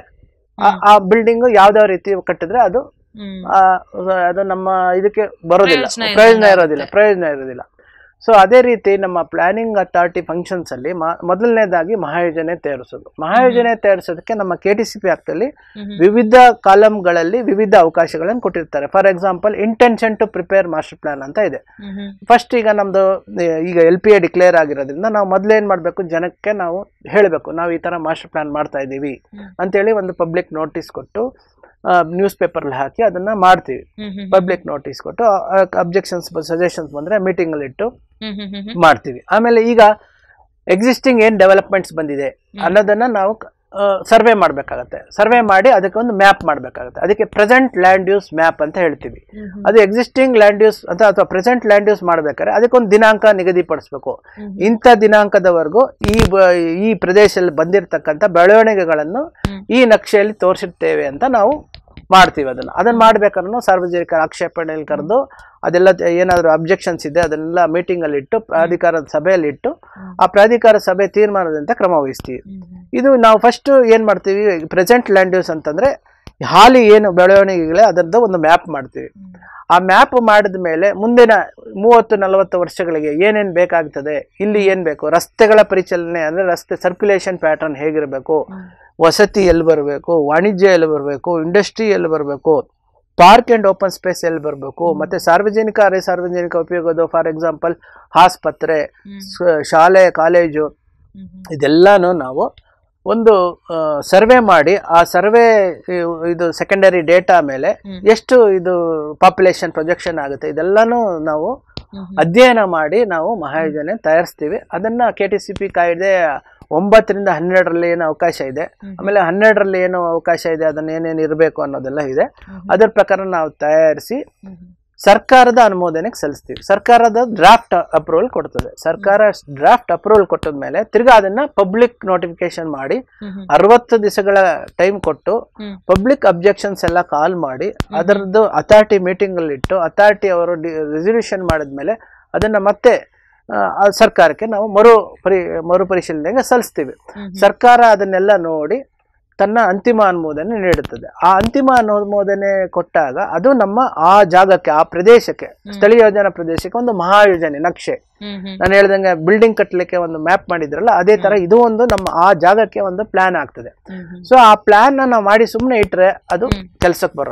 ಆ ಬಿಲ್ಡಿಂಗ್ ಯಾವ್ದಾವ ರೀತಿ ಕಟ್ಟಿದ್ರೆ ಅದು ಹ್ಮ್ ಆ, ಅದು ನಮ್ಮ ಇದಕ್ಕೆ ಬರೋದಿಲ್ಲ ಪ್ರಯೋಜನ ಇಲ್ದಂಗೆ ಪ್ರಯೋಜನ ಇರೋದಿಲ್ಲ ಆಗುತ್ತೆ. ಪ್ರಯೋಜನ ಇರೋದಿಲ್ಲ ಸೊ ಅದೇ ರೀತಿ ನಮ್ಮ ಪ್ಲಾನಿಂಗ್ ಅಥಾರಿಟಿ ಫಂಕ್ಷನ್ಸ್ ಅಲ್ಲಿ ಮ- ಮೊದಲನೇದಾಗಿ ಮಹಾಯೋಜನೆ ತಯಾರಿಸೋದು ಮಹಾಯೋಜನೆ ತಯಾರಿಸೋದಕ್ಕೆ ನಮ್ಮ K T C P actually ಹ್ಮ್ ಹ್ಮ್ ವಿವಿಧ ಕಾಲಮ್ಗಳಲ್ಲಿ ವಿವಿಧ ಅವಕಾಶಗಳನ್ನು ಕೊಟ್ಟಿರ್ತಾರೆ for example intention to prepare master plan ಅಂತ ಇದೆ ಹ್ಮ್ ಹ್ಮ್ ಫಸ್ಟ್ ಈಗ ನಮ್ದು ಏ, ಈಗ ಎಲ್ ಪಿ ಎ ಡಿಕ್ಲೇರ್ ಆಗಿರೋದ್ರಿಂದ ನಾವು ಮೊದಲು ಏನು ಮಾಡಬೇಕು ಜನಕ್ಕೆ ನಾವು ಹೇಳಬೇಕು ನಾವು ಈ ಥರ ಮಾಸ್ಟರ್ ಪ್ಲಾನ್ ಮಾಡ್ತಾ ಇದ್ದೀವಿ ಹ್ಮ್. ಅಂತೇಳಿ ಒಂದು ಪಬ್ಲಿಕ್ ನೋಟಿಸ್ ಕೊಟ್ಟು ನ್ಯೂಸ್ ಪೇಪರ್ಲಿ ಹಾಕಿ ಅದನ್ನ ಮಾಡ್ತೀವಿ ಹ್ಮ್ ಹ್ಮ್ ಪಬ್ಲಿಕ್ ನೋಟಿಸ್ ಕೊಟ್ಟು ಅಬ್ಜೆಕ್ಷನ್ಸ್ ಸಜೆಷನ್ಸ್ ಬಂದರೆ ಮೀಟಿಂಗಲ್ಲಿ ಇಟ್ಟು ಹ್ಮ್ ಹ್ಮ್ ಹ್ಮ್ ಹ್ಮ್ ಮಾಡ್ತೀವಿ ಆಮೇಲೆ ಈಗ ಎಕ್ಸಿಸ್ಟಿಂಗ್ ಏನು ಡೆವಲಪ್ಮೆಂಟ್ಸ್ ಬಂದಿದೆ ಅನ್ನೋದನ್ನ ನಾವು ಸರ್ವೆ ಮಾಡಬೇಕಾಗತ್ತೆ ಸರ್ವೆ ಮಾಡಿ ಅದಕ್ಕೆ ಒಂದು ಮ್ಯಾಪ್ ಮಾಡಬೇಕಾಗತ್ತೆ ಅದಕ್ಕೆ ಪ್ರೆಸೆಂಟ್ ಲ್ಯಾಂಡ್ ಯೂಸ್ ಮ್ಯಾಪ್ ಅಂತ ಹೇಳ್ತೀವಿ ಹ್ಮ್ ಹ್ಮ್ ಅದು ಎಕ್ಸಿಸ್ಟಿಂಗ್ ಲ್ಯಾಂಡ್ ಯೂಸ್ ಅಂತ ಅಥವಾ ಪ್ರೆಸೆಂಟ್ ಲ್ಯಾಂಡ್ ಯೂಸ್ ಮಾಡ್ಬೇಕಾದ್ರೆ ಅದಕ್ಕೊಂದು ದಿನಾಂಕ ನಿಗದಿಪಡಿಸ್ಬೇಕು ಹ್ಮ್. ಇಂಥ ದಿನಾಂಕದವರೆಗೂ ಈ ಬ- ಈ ಪ್ರದೇಶದಲ್ಲಿ ಬಂದಿರತಕ್ಕಂಥ ಬೆಳವಣಿಗೆಗಳನ್ನು ಹ್ಮ್. ಈ ನಕ್ಷೆಯಲ್ಲಿ ತೋರಿಸಿರ್ತೇವೆ ಅಂತ ನಾವು ಮಾಡ್ತೀವಿ ಅದನ್ನ ಅದನ್ನ ಮಾಡ್ಬೇಕಾದ್ರೂ ಸಾರ್ವಜನಿಕರ ಆಕ್ಷೇಪಣೆಯಲ್ಲಿ ಕರೆದು ಅದೆಲ್ಲ ತ- ಏನಾದರೂ ಅಬ್ಜೆಕ್ಷನ್ಸ್ ಇದೆ ಅದನ್ನೆಲ್ಲ ಮೀಟಿಂಗ್ ಅಲ್ಲಿ ಇಟ್ಟು ಪ್ರಾಧಿಕಾರದ ಸಭೆಯಲ್ಲಿ ಇಟ್ಟು ಆ ಪ್ರಾಧಿಕಾರ ಸಭೆ ತೀರ್ಮಾನದಂತೆ ಕ್ರಮ ವಹಿಸ್ತೀವಿ ಹ್ಮ್ ಹ್ಮ್ ಇದು ನಾವು ಫಸ್ಟ್ ಏನ್ ಮಾಡ್ತೀವಿ ಪ್ರೆಸೆಂಟ್ ಲ್ಯಾಂಡ್ ಯೂಸ್ ಅಂತಂದ್ರೆ ಹಾಲಿ ಏನು ಬೆಳವಣಿಗೆಗಳೇ ಅದರದ್ದು ಒಂದು ಮ್ಯಾಪ್ ಮಾಡ್ತೀವಿ ಆ ಮ್ಯಾಪ್ ಮಾಡಿದ ಮೇಲೆ ಮುಂದಿನ ಮೂವತ್ತು ನಲವತ್ತು ವರ್ಷಗಳಿಗೆ ಏನೇನು ಬೇಕಾಗ್ತದೆ ಇಲ್ಲಿ ಏನು ಬೇಕು ರಸ್ತೆಗಳ ಪರಿಚಲನೆ ಅಂದರೆ ರಸ್ತೆ ಸರ್ಕ್ಯುಲೇಷನ್ ಪ್ಯಾಟರ್ನ್ ಹೇಗಿರಬೇಕು ವಸತಿ ಎಲ್ಲಿ ಬರಬೇಕು ವಾಣಿಜ್ಯ ಎಲ್ಲಿ ಬರಬೇಕು ಇಂಡಸ್ಟ್ರಿ ಎಲ್ಲಿ ಬರಬೇಕು ಪಾರ್ಕ್ ಆ್ಯಂಡ್ ಓಪನ್ ಸ್ಪೇಸ್ ಎಲ್ಲಿ ಬರಬೇಕು ಮತ್ತು ಸಾರ್ವಜನಿಕ ಅರೆ ಸಾರ್ವಜನಿಕ ಉಪಯೋಗದ ಫಾರ್ ಎಕ್ಸಾಂಪಲ್ ಆಸ್ಪತ್ರೆ ಹ್ಮ್ ಸ- ಶಾಲೆ ಕಾಲೇಜು ಹ್ಮ್ ಹ್ಮ್ ಇದೆಲ್ಲಾನು ನಾವು ಒಂದು ಸರ್ವೆ ಮಾಡಿ ಆ ಸರ್ವೆ ಇದು ಸೆಕೆಂಡರಿ ಡೇಟಾ ಮೇಲೆ ಹ್ಮ್. ಎಷ್ಟು ಇದು ಪಾಪ್ಯುಲೇಷನ್ ಪ್ರೊಜೆಕ್ಷನ್ ಆಗುತ್ತೆ ಇದೆಲ್ಲಾನು ನಾವು ಹ್ಮ್ ಹ್ಮ್ ಅಧ್ಯಯನ ಮಾಡಿ ನಾವು ಮಹಾಯೋಜನೆ ತಯಾರಿಸ್ತೀವಿ ಅದನ್ನ ಕೆ ಟಿ ಸಿ ಪಿ ಕಾಯ್ದೆ ಒಂಬತ್ತರಿಂದ ಹನ್ನೆರಡರಲ್ಲಿ ಏನು ಅವಕಾಶ ಇದೆ ಹ್ಮ್. ಆಮೇಲೆ ಹನ್ನೆರಡರಲ್ಲಿ ಏನು ಅವಕಾಶ ಇದೆ ಅದನ್ನ ಏನೇನು ಇರಬೇಕು ಅನ್ನೋದೆಲ್ಲ ಇದೆ ಹ್ಮ್. ಅದರ ಪ್ರಕಾರ ನಾವು ತಯಾರಿಸಿ ಹ್ಮ್ ಹ್ಮ್ ಸರ್ಕಾರದ ಅನುಮೋದನೆಗೆ ಸಲ್ಲಿಸ್ತೀವಿ ಸರ್ಕಾರದ ಡ್ರಾಫ್ಟ್ ಅಪ್ರೂವಲ್ ಕೊಡ್ತದೆ ಸರ್ಕಾರ ಡ್ರಾಫ್ಟ್ ಅಪ್ರೂವಲ್ ಕೊಟ್ಟದ ಮೇಲೆ ತಿರ್ಗಾ ಅದನ್ನ ಪಬ್ಲಿಕ್ ನೋಟಿಫಿಕೇಶನ್ ಮಾಡಿ ಹ್ಮ್ ಹ್ಮ್ ಅರವತ್ತು ದಿವಸಗಳ ಟೈಮ್ ಕೊಟ್ಟು ಹ್ಮ್. ಪಬ್ಲಿಕ್ ಅಬ್ಜೆಕ್ಷನ್ಸ್ ಎಲ್ಲ ಕಾಲ್ ಮಾಡಿ ಅದರದ್ದು ಅಥಾರಿಟಿ ಮೀಟಿಂಗ್ ಅಲ್ಲಿ ಇಟ್ಟು ಅಥಾರಿಟಿ ಅವರು ರೆಸಲ್ಯೂಷನ್ ಮಾಡಿದ್ಮೇಲೆ ಅದನ್ನ ಮತ್ತೆ ಆ, ಆ ಸರ್ಕಾರಕ್ಕೆ ನಾವು ಮರು ಪರಿ ಮರುಪರಿಶೀಲನೆಗೆ ಸಲ್ಲಿಸ್ತೀವಿ ಹ್ಮ್ ಹ್ಮ್. ಸರ್ಕಾರ ಅದನ್ನೆಲ್ಲ ನೋಡಿ ತನ್ನ ಅಂತಿಮ ಅನುಮೋದನೆ ನೀಡುತ್ತದೆ ಆ ಅಂತಿಮ ಅನುಮೋದನೆ ಕೊಟ್ಟಾಗ ಅದು ನಮ್ಮ ಆ ಜಾಗಕ್ಕೆ ಆ ಪ್ರದೇಶಕ್ಕೆ ಸ್ಥಳೀಯ ಯೋಜನಾ ಪ್ರದೇಶಕ್ಕೆ ಒಂದು ಮಹಾಯೋಜನೆ ನಕ್ಷೆ ಹ್ಮ್ ಹ್ಮ್ ನಾನು ಹೇಳ್ದಂಗೆ ಬಿಲ್ಡಿಂಗ್ ಕಟ್ಟಲಿಕ್ಕೆ ಒಂದು ಮ್ಯಾಪ್ ಮಾಡಿದ್ರಲ್ಲ ಅದೇ ತರ ಇದು ಒಂದು ನಮ್ಮ ಆ ಜಾಗಕ್ಕೆ ಒಂದು ಪ್ಲಾನ್ ಆಗ್ತದೆ ಹ್ಮ್ ಹ್ಮ್ ಸೊ ಆ ಪ್ಲಾನ್ ನಾವು ಮಾಡಿ ಸುಮ್ಮನೆ ಇಟ್ರೆ ಅದು ಹ್ಮ್. ಕೆಲ್ಸಕ್ಕೆ ಬರೋಲ್ಲ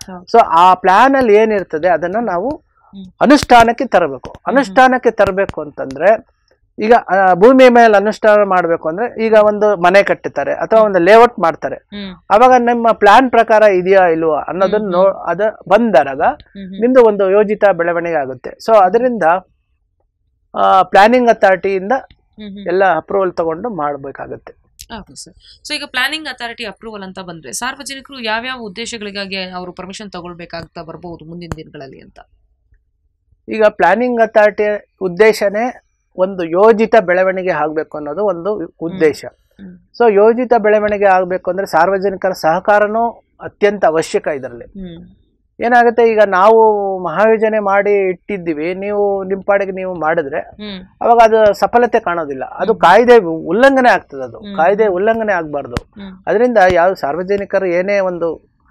ಹೌದು. ಸೊ ಆ ಪ್ಲಾನ್ ಅಲ್ಲಿ ಏನಿರ್ತದೆ ಅದನ್ನ ನಾವು ಹ್ಮ್. ಅನುಷ್ಠಾನಕ್ಕೆ ತರಬೇಕು ಅನುಷ್ಠಾನಕ್ಕೆ ತರಬೇಕು ಅಂತಂದ್ರೆ ಈಗ ಆ, ಭೂಮಿ ಮೇಲೆ ಅನುಷ್ಠಾನ ಮಾಡಬೇಕು ಅಂದ್ರೆ ಈಗ ಒಂದು ಮನೆ ಕಟ್ಟುತ್ತಾರೆ ಅಥವಾ ಒಂದು ಲೇಔಟ್ ಮಾಡ್ತಾರೆ ಹ್ಮ್ ಅವಾಗ ನಿಮ್ಮ ಪ್ಲಾನ್ ಪ್ರಕಾರ ಇದೆಯಾ ಇಲ್ವಾ ಅನ್ನೋದನ್ನ ನೋ ಅದ ಬಂದಾಗ ಹ್ಮ್ ಹ್ಮ್. ನಿಮ್ದು ಒಂದು ಯೋಜಿತ ಬೆಳವಣಿಗೆ ಆಗುತ್ತೆ ಸೊ ಅದರಿಂದ ಪ್ಲಾನಿಂಗ್ ಅಥಾರಿಟಿಯಿಂದ ಹ್ಮ್ ಹ್ಮ್. ಎಲ್ಲ ಅಪ್ರೂವಲ್ ತಗೊಂಡು ಮಾಡಬೇಕಾಗುತ್ತೆ ಓಕೆ ಸರ್ ಸೊ ಈಗ ಪ್ಲಾನಿಂಗ್ ಅಥಾರಿಟಿ ಅಪ್ರೂವಲ್ ಅಂತ ಬಂದ್ರೆ ಸಾರ್ವಜನಿಕರು ಯಾವ್ಯಾವ ಉದ್ದೇಶಗಳಿಗಾಗಿ ಅವರು ಪರ್ಮಿಷನ್ ತಗೊಳ್ಬೇಕಾಗ್ತಾ ಬರ್ಬೋದು ಮುಂದಿನ ದಿನಗಳಲ್ಲಿ ಅಂತ ಈಗ ಪ್ಲಾನಿಂಗ್ ಅಥಾರಿಟಿ ಉದ್ದೇಶನೇ ಒಂದು ಯೋಜಿತ ಬೆಳವಣಿಗೆ ಆಗಬೇಕು ಅನ್ನೋದು ಒಂದು ಉದ್ದೇಶ ಹ್ಮ್. ಸೊ ಯೋಜಿತ ಬೆಳವಣಿಗೆ ಆಗಬೇಕು ಅಂದ್ರೆ ಸಾರ್ವಜನಿಕರ ಸಹಕಾರನೂ ಅತ್ಯಂತ ಅವಶ್ಯಕ ಇದರಲ್ಲಿ ಹ್ಮ್ ಏನಾಗುತ್ತೆ ಈಗ ನಾವು ಮಹಾಯೋಜನೆ ಮಾಡಿ ಇಟ್ಟಿದ್ದೀವಿ ನೀವು ನಿಮ್ಮ ಪಾಡಿಗೆ ನೀವು ಮಾಡಿದ್ರೆ ಹ್ಮ್ ಅವಾಗ ಅದು ಸಫಲತೆ ಕಾಣೋದಿಲ್ಲ ಅದು ಕಾಯ್ದೆ ಉಲ್ಲಂಘನೆ ಆಗ್ತದೆ ಅದು ಹ್ಮ್. ಕಾಯ್ದೆ ಉಲ್ಲಂಘನೆ ಆಗಬಾರ್ದು ಹ್ಮ್ ಅದರಿಂದ ಯಾವ ಸಾರ್ವಜನಿಕರು ಏನೇ ಒಂದು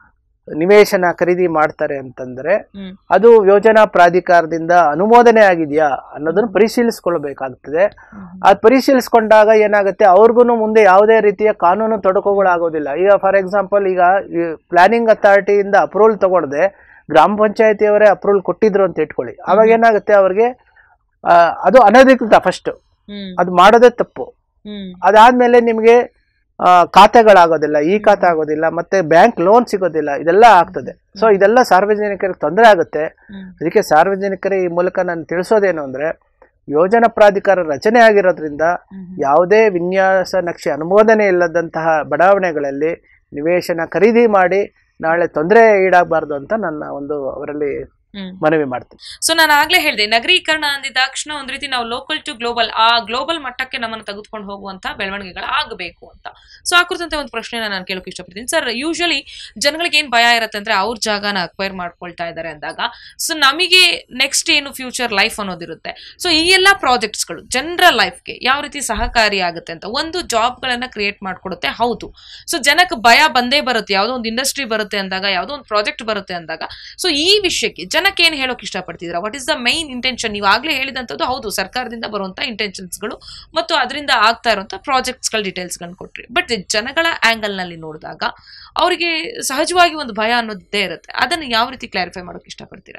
ನಿವೇಶನ ಖರೀದಿ ಮಾಡ್ತಾರೆ ಅಂತಂದ್ರೆ ಹ್ಮ್ ಅದು ಯೋಜನಾ ಪ್ರಾಧಿಕಾರದಿಂದ ಅನುಮೋದನೆ ಆಗಿದೆಯಾ ಅನ್ನೋದನ್ನು ಪರಿಶೀಲಿಸ್ಕೊಳ್ಬೇಕಾಗ್ತದೆ ಹ್ಮ್. ಅದು ಪರಿಶೀಲಿಸ್ಕೊಂಡಾಗ ಏನಾಗುತ್ತೆ ಅವ್ರಿಗೂ ಮುಂದೆ ಯಾವುದೇ ರೀತಿಯ ಕಾನೂನು ತೊಡಕುಗಳಾಗೋದಿಲ್ಲ ಈಗ ಫಾರ್ ಎಕ್ಸಾಂಪಲ್ ಈಗ ಪ್ಲಾನಿಂಗ್ ಅಥಾರಿಟಿಯಿಂದ ಅಪ್ರೂವಲ್ ತಗೊಳ್ದೆ ಗ್ರಾಮ ಪಂಚಾಯತಿಯವರೇ ಅಪ್ರೂವಲ್ ಕೊಟ್ಟಿದ್ರು ಅಂತ ಇಟ್ಕೊಳ್ಳಿ ಅವಾಗ ಏನಾಗುತ್ತೆ ಅವ್ರಿಗೆ ಆ, ಅದು ಅನಧಿಕೃತ ಫಸ್ಟ್ ಹ್ಮ್ ಅದು ಮಾಡೋದೇ ತಪ್ಪು ಹ್ಮ್ ಅದಾದ್ಮೇಲೆ ನಿಮಗೆ ಆ, ಖಾತೆಗಳಾಗೋದಿಲ್ಲ ಈ ಖಾತೆ ಆಗೋದಿಲ್ಲ ಮತ್ತೆ ಬ್ಯಾಂಕ್ ಲೋನ್ ಸಿಗೋದಿಲ್ಲ ಇದೆಲ್ಲ ಆಗ್ತದೆ ಸೊ ಇದೆಲ್ಲ ಸಾರ್ವಜನಿಕರಿಗೆ ತೊಂದರೆ ಆಗುತ್ತೆ ಹ್ಮ್ ಅದಕ್ಕೆ ಸಾರ್ವಜನಿಕರ ಈ ಮೂಲಕ ನಾನು ತಿಳಿಸೋದೇನು ಅಂದ್ರೆ ಯೋಜನಾ ಪ್ರಾಧಿಕಾರ ರಚನೆ ಆಗಿರೋದ್ರಿಂದ ಹ್ಮ್ ಯಾವುದೇ ವಿನ್ಯಾಸ ನಕ್ಷೆ ಅನುಮೋದನೆ ಇಲ್ಲದಂತಹ ಬಡಾವಣೆಗಳಲ್ಲಿ ನಿವೇಶನ ಖರೀದಿ ಮಾಡಿ ನಾಳೆ ತೊಂದರೆ ಈಡಾಗಬಾರ್ದು ಅಂತ ನನ್ನ ಒಂದು ಅವರಲ್ಲಿ ಹ್ಮ್ ಮನವಿ ಮಾಡ್ತೀನಿ ಸೊ ನಾನು ಆಗ್ಲೇ ಹೇಳಿದೆ ನಗರೀಕರಣ ಅಂದಿದ ತಕ್ಷಣ ಒಂದ್ ರೀತಿ ನಾವು ಲೋಕಲ್ ಟು ಗ್ಲೋಬಲ್ ಆ ಗ್ಲೋಬಲ್ ಮಟ್ಟಕ್ಕೆ ನಮ್ಮನ್ನು ತೆಗೆದುಕೊಂಡು ಹೋಗುವಂತ ಬೆಳವಣಿಗೆಗಳು ಆಗಬೇಕು ಅಂತ ಸೊ ಆ ಕುರಿತಂತೆ ಒಂದು ಪ್ರಶ್ನೆನ ನಾನು ಕೇಳೋಕೆ ಇಷ್ಟಪಡ್ತೀನಿ ಸರ್ ಯೂಶಲಿ ಜನಗಳಿಗೆ ಏನ್ ಭಯ ಇರುತ್ತೆ ಅಂದ್ರೆ ಅವ್ರ ಜಾಗನ ಅಕ್ವೈರ್ ಮಾಡ್ಕೊಳ್ತಾ ಇದ್ದಾರೆ ಅಂದಾಗ ಸೊ ನಮಗೆ ನೆಕ್ಸ್ಟ್ ಏನು ಫ್ಯೂಚರ್ ಲೈಫ್ ಅನ್ನೋದಿರುತ್ತೆ ಸೊ ಈ ಎಲ್ಲ ಪ್ರಾಜೆಕ್ಟ್ಸ್ಗಳು ಜನರ ಲೈಫ್ಗೆ ಯಾವ ರೀತಿ ಸಹಕಾರಿ ಆಗುತ್ತೆ ಅಂತ ಒಂದು ಜಾಬ್ಗಳನ್ನ ಕ್ರಿಯೇಟ್ ಮಾಡ್ಕೊಡುತ್ತೆ ಹೌದು ಸೊ ಜನಕ್ಕೆ ಭಯ ಬಂದೇ ಬರುತ್ತೆ ಯಾವುದೋ ಒಂದು ಇಂಡಸ್ಟ್ರಿ ಬರುತ್ತೆ ಅಂದಾಗ ಯಾವುದೋ ಒಂದು ಪ್ರಾಜೆಕ್ಟ್ ಬರುತ್ತೆ ಅಂದಾಗ ಸೊ ಈ ವಿಷಯಕ್ಕೆ ಜನಕ್ಕೆ ಏನು ಹೇಳೋಕೆ ಇಷ್ಟಪಡ್ತಿದ್ದೀರಾ what is the main intention ನೀವು ಆಗ್ಲೇ ಹೇಳಿದಂಥದ್ದು ಹೌದು ಸರ್ಕಾರದಿಂದ ಬರುವಂಥ ಇಂಟೆನ್ಷನ್ಸ್ಗಳು ಮತ್ತು ಅದರಿಂದ ಆಗ್ತಾ ಇರುವಂಥ ಪ್ರಾಜೆಕ್ಟ್ಸ್ಗಳ ಡೀಟೇಲ್ಸ್ಗಳನ್ನ ಕೊಟ್ರಿ ಬಟ್ ಜನಗಳ ಆ್ಯಂಗಲ್ನಲ್ಲಿ ನೋಡಿದಾಗ ಅವರಿಗೆ ಸಹಜವಾಗಿ ಒಂದು ಭಯ ಅನ್ನೋದೇ ಇರುತ್ತೆ ಅದನ್ನು ಯಾವ ರೀತಿ ಕ್ಲಾರಿಫೈ ಮಾಡೋಕೆ ಇಷ್ಟಪಡ್ತೀರಾ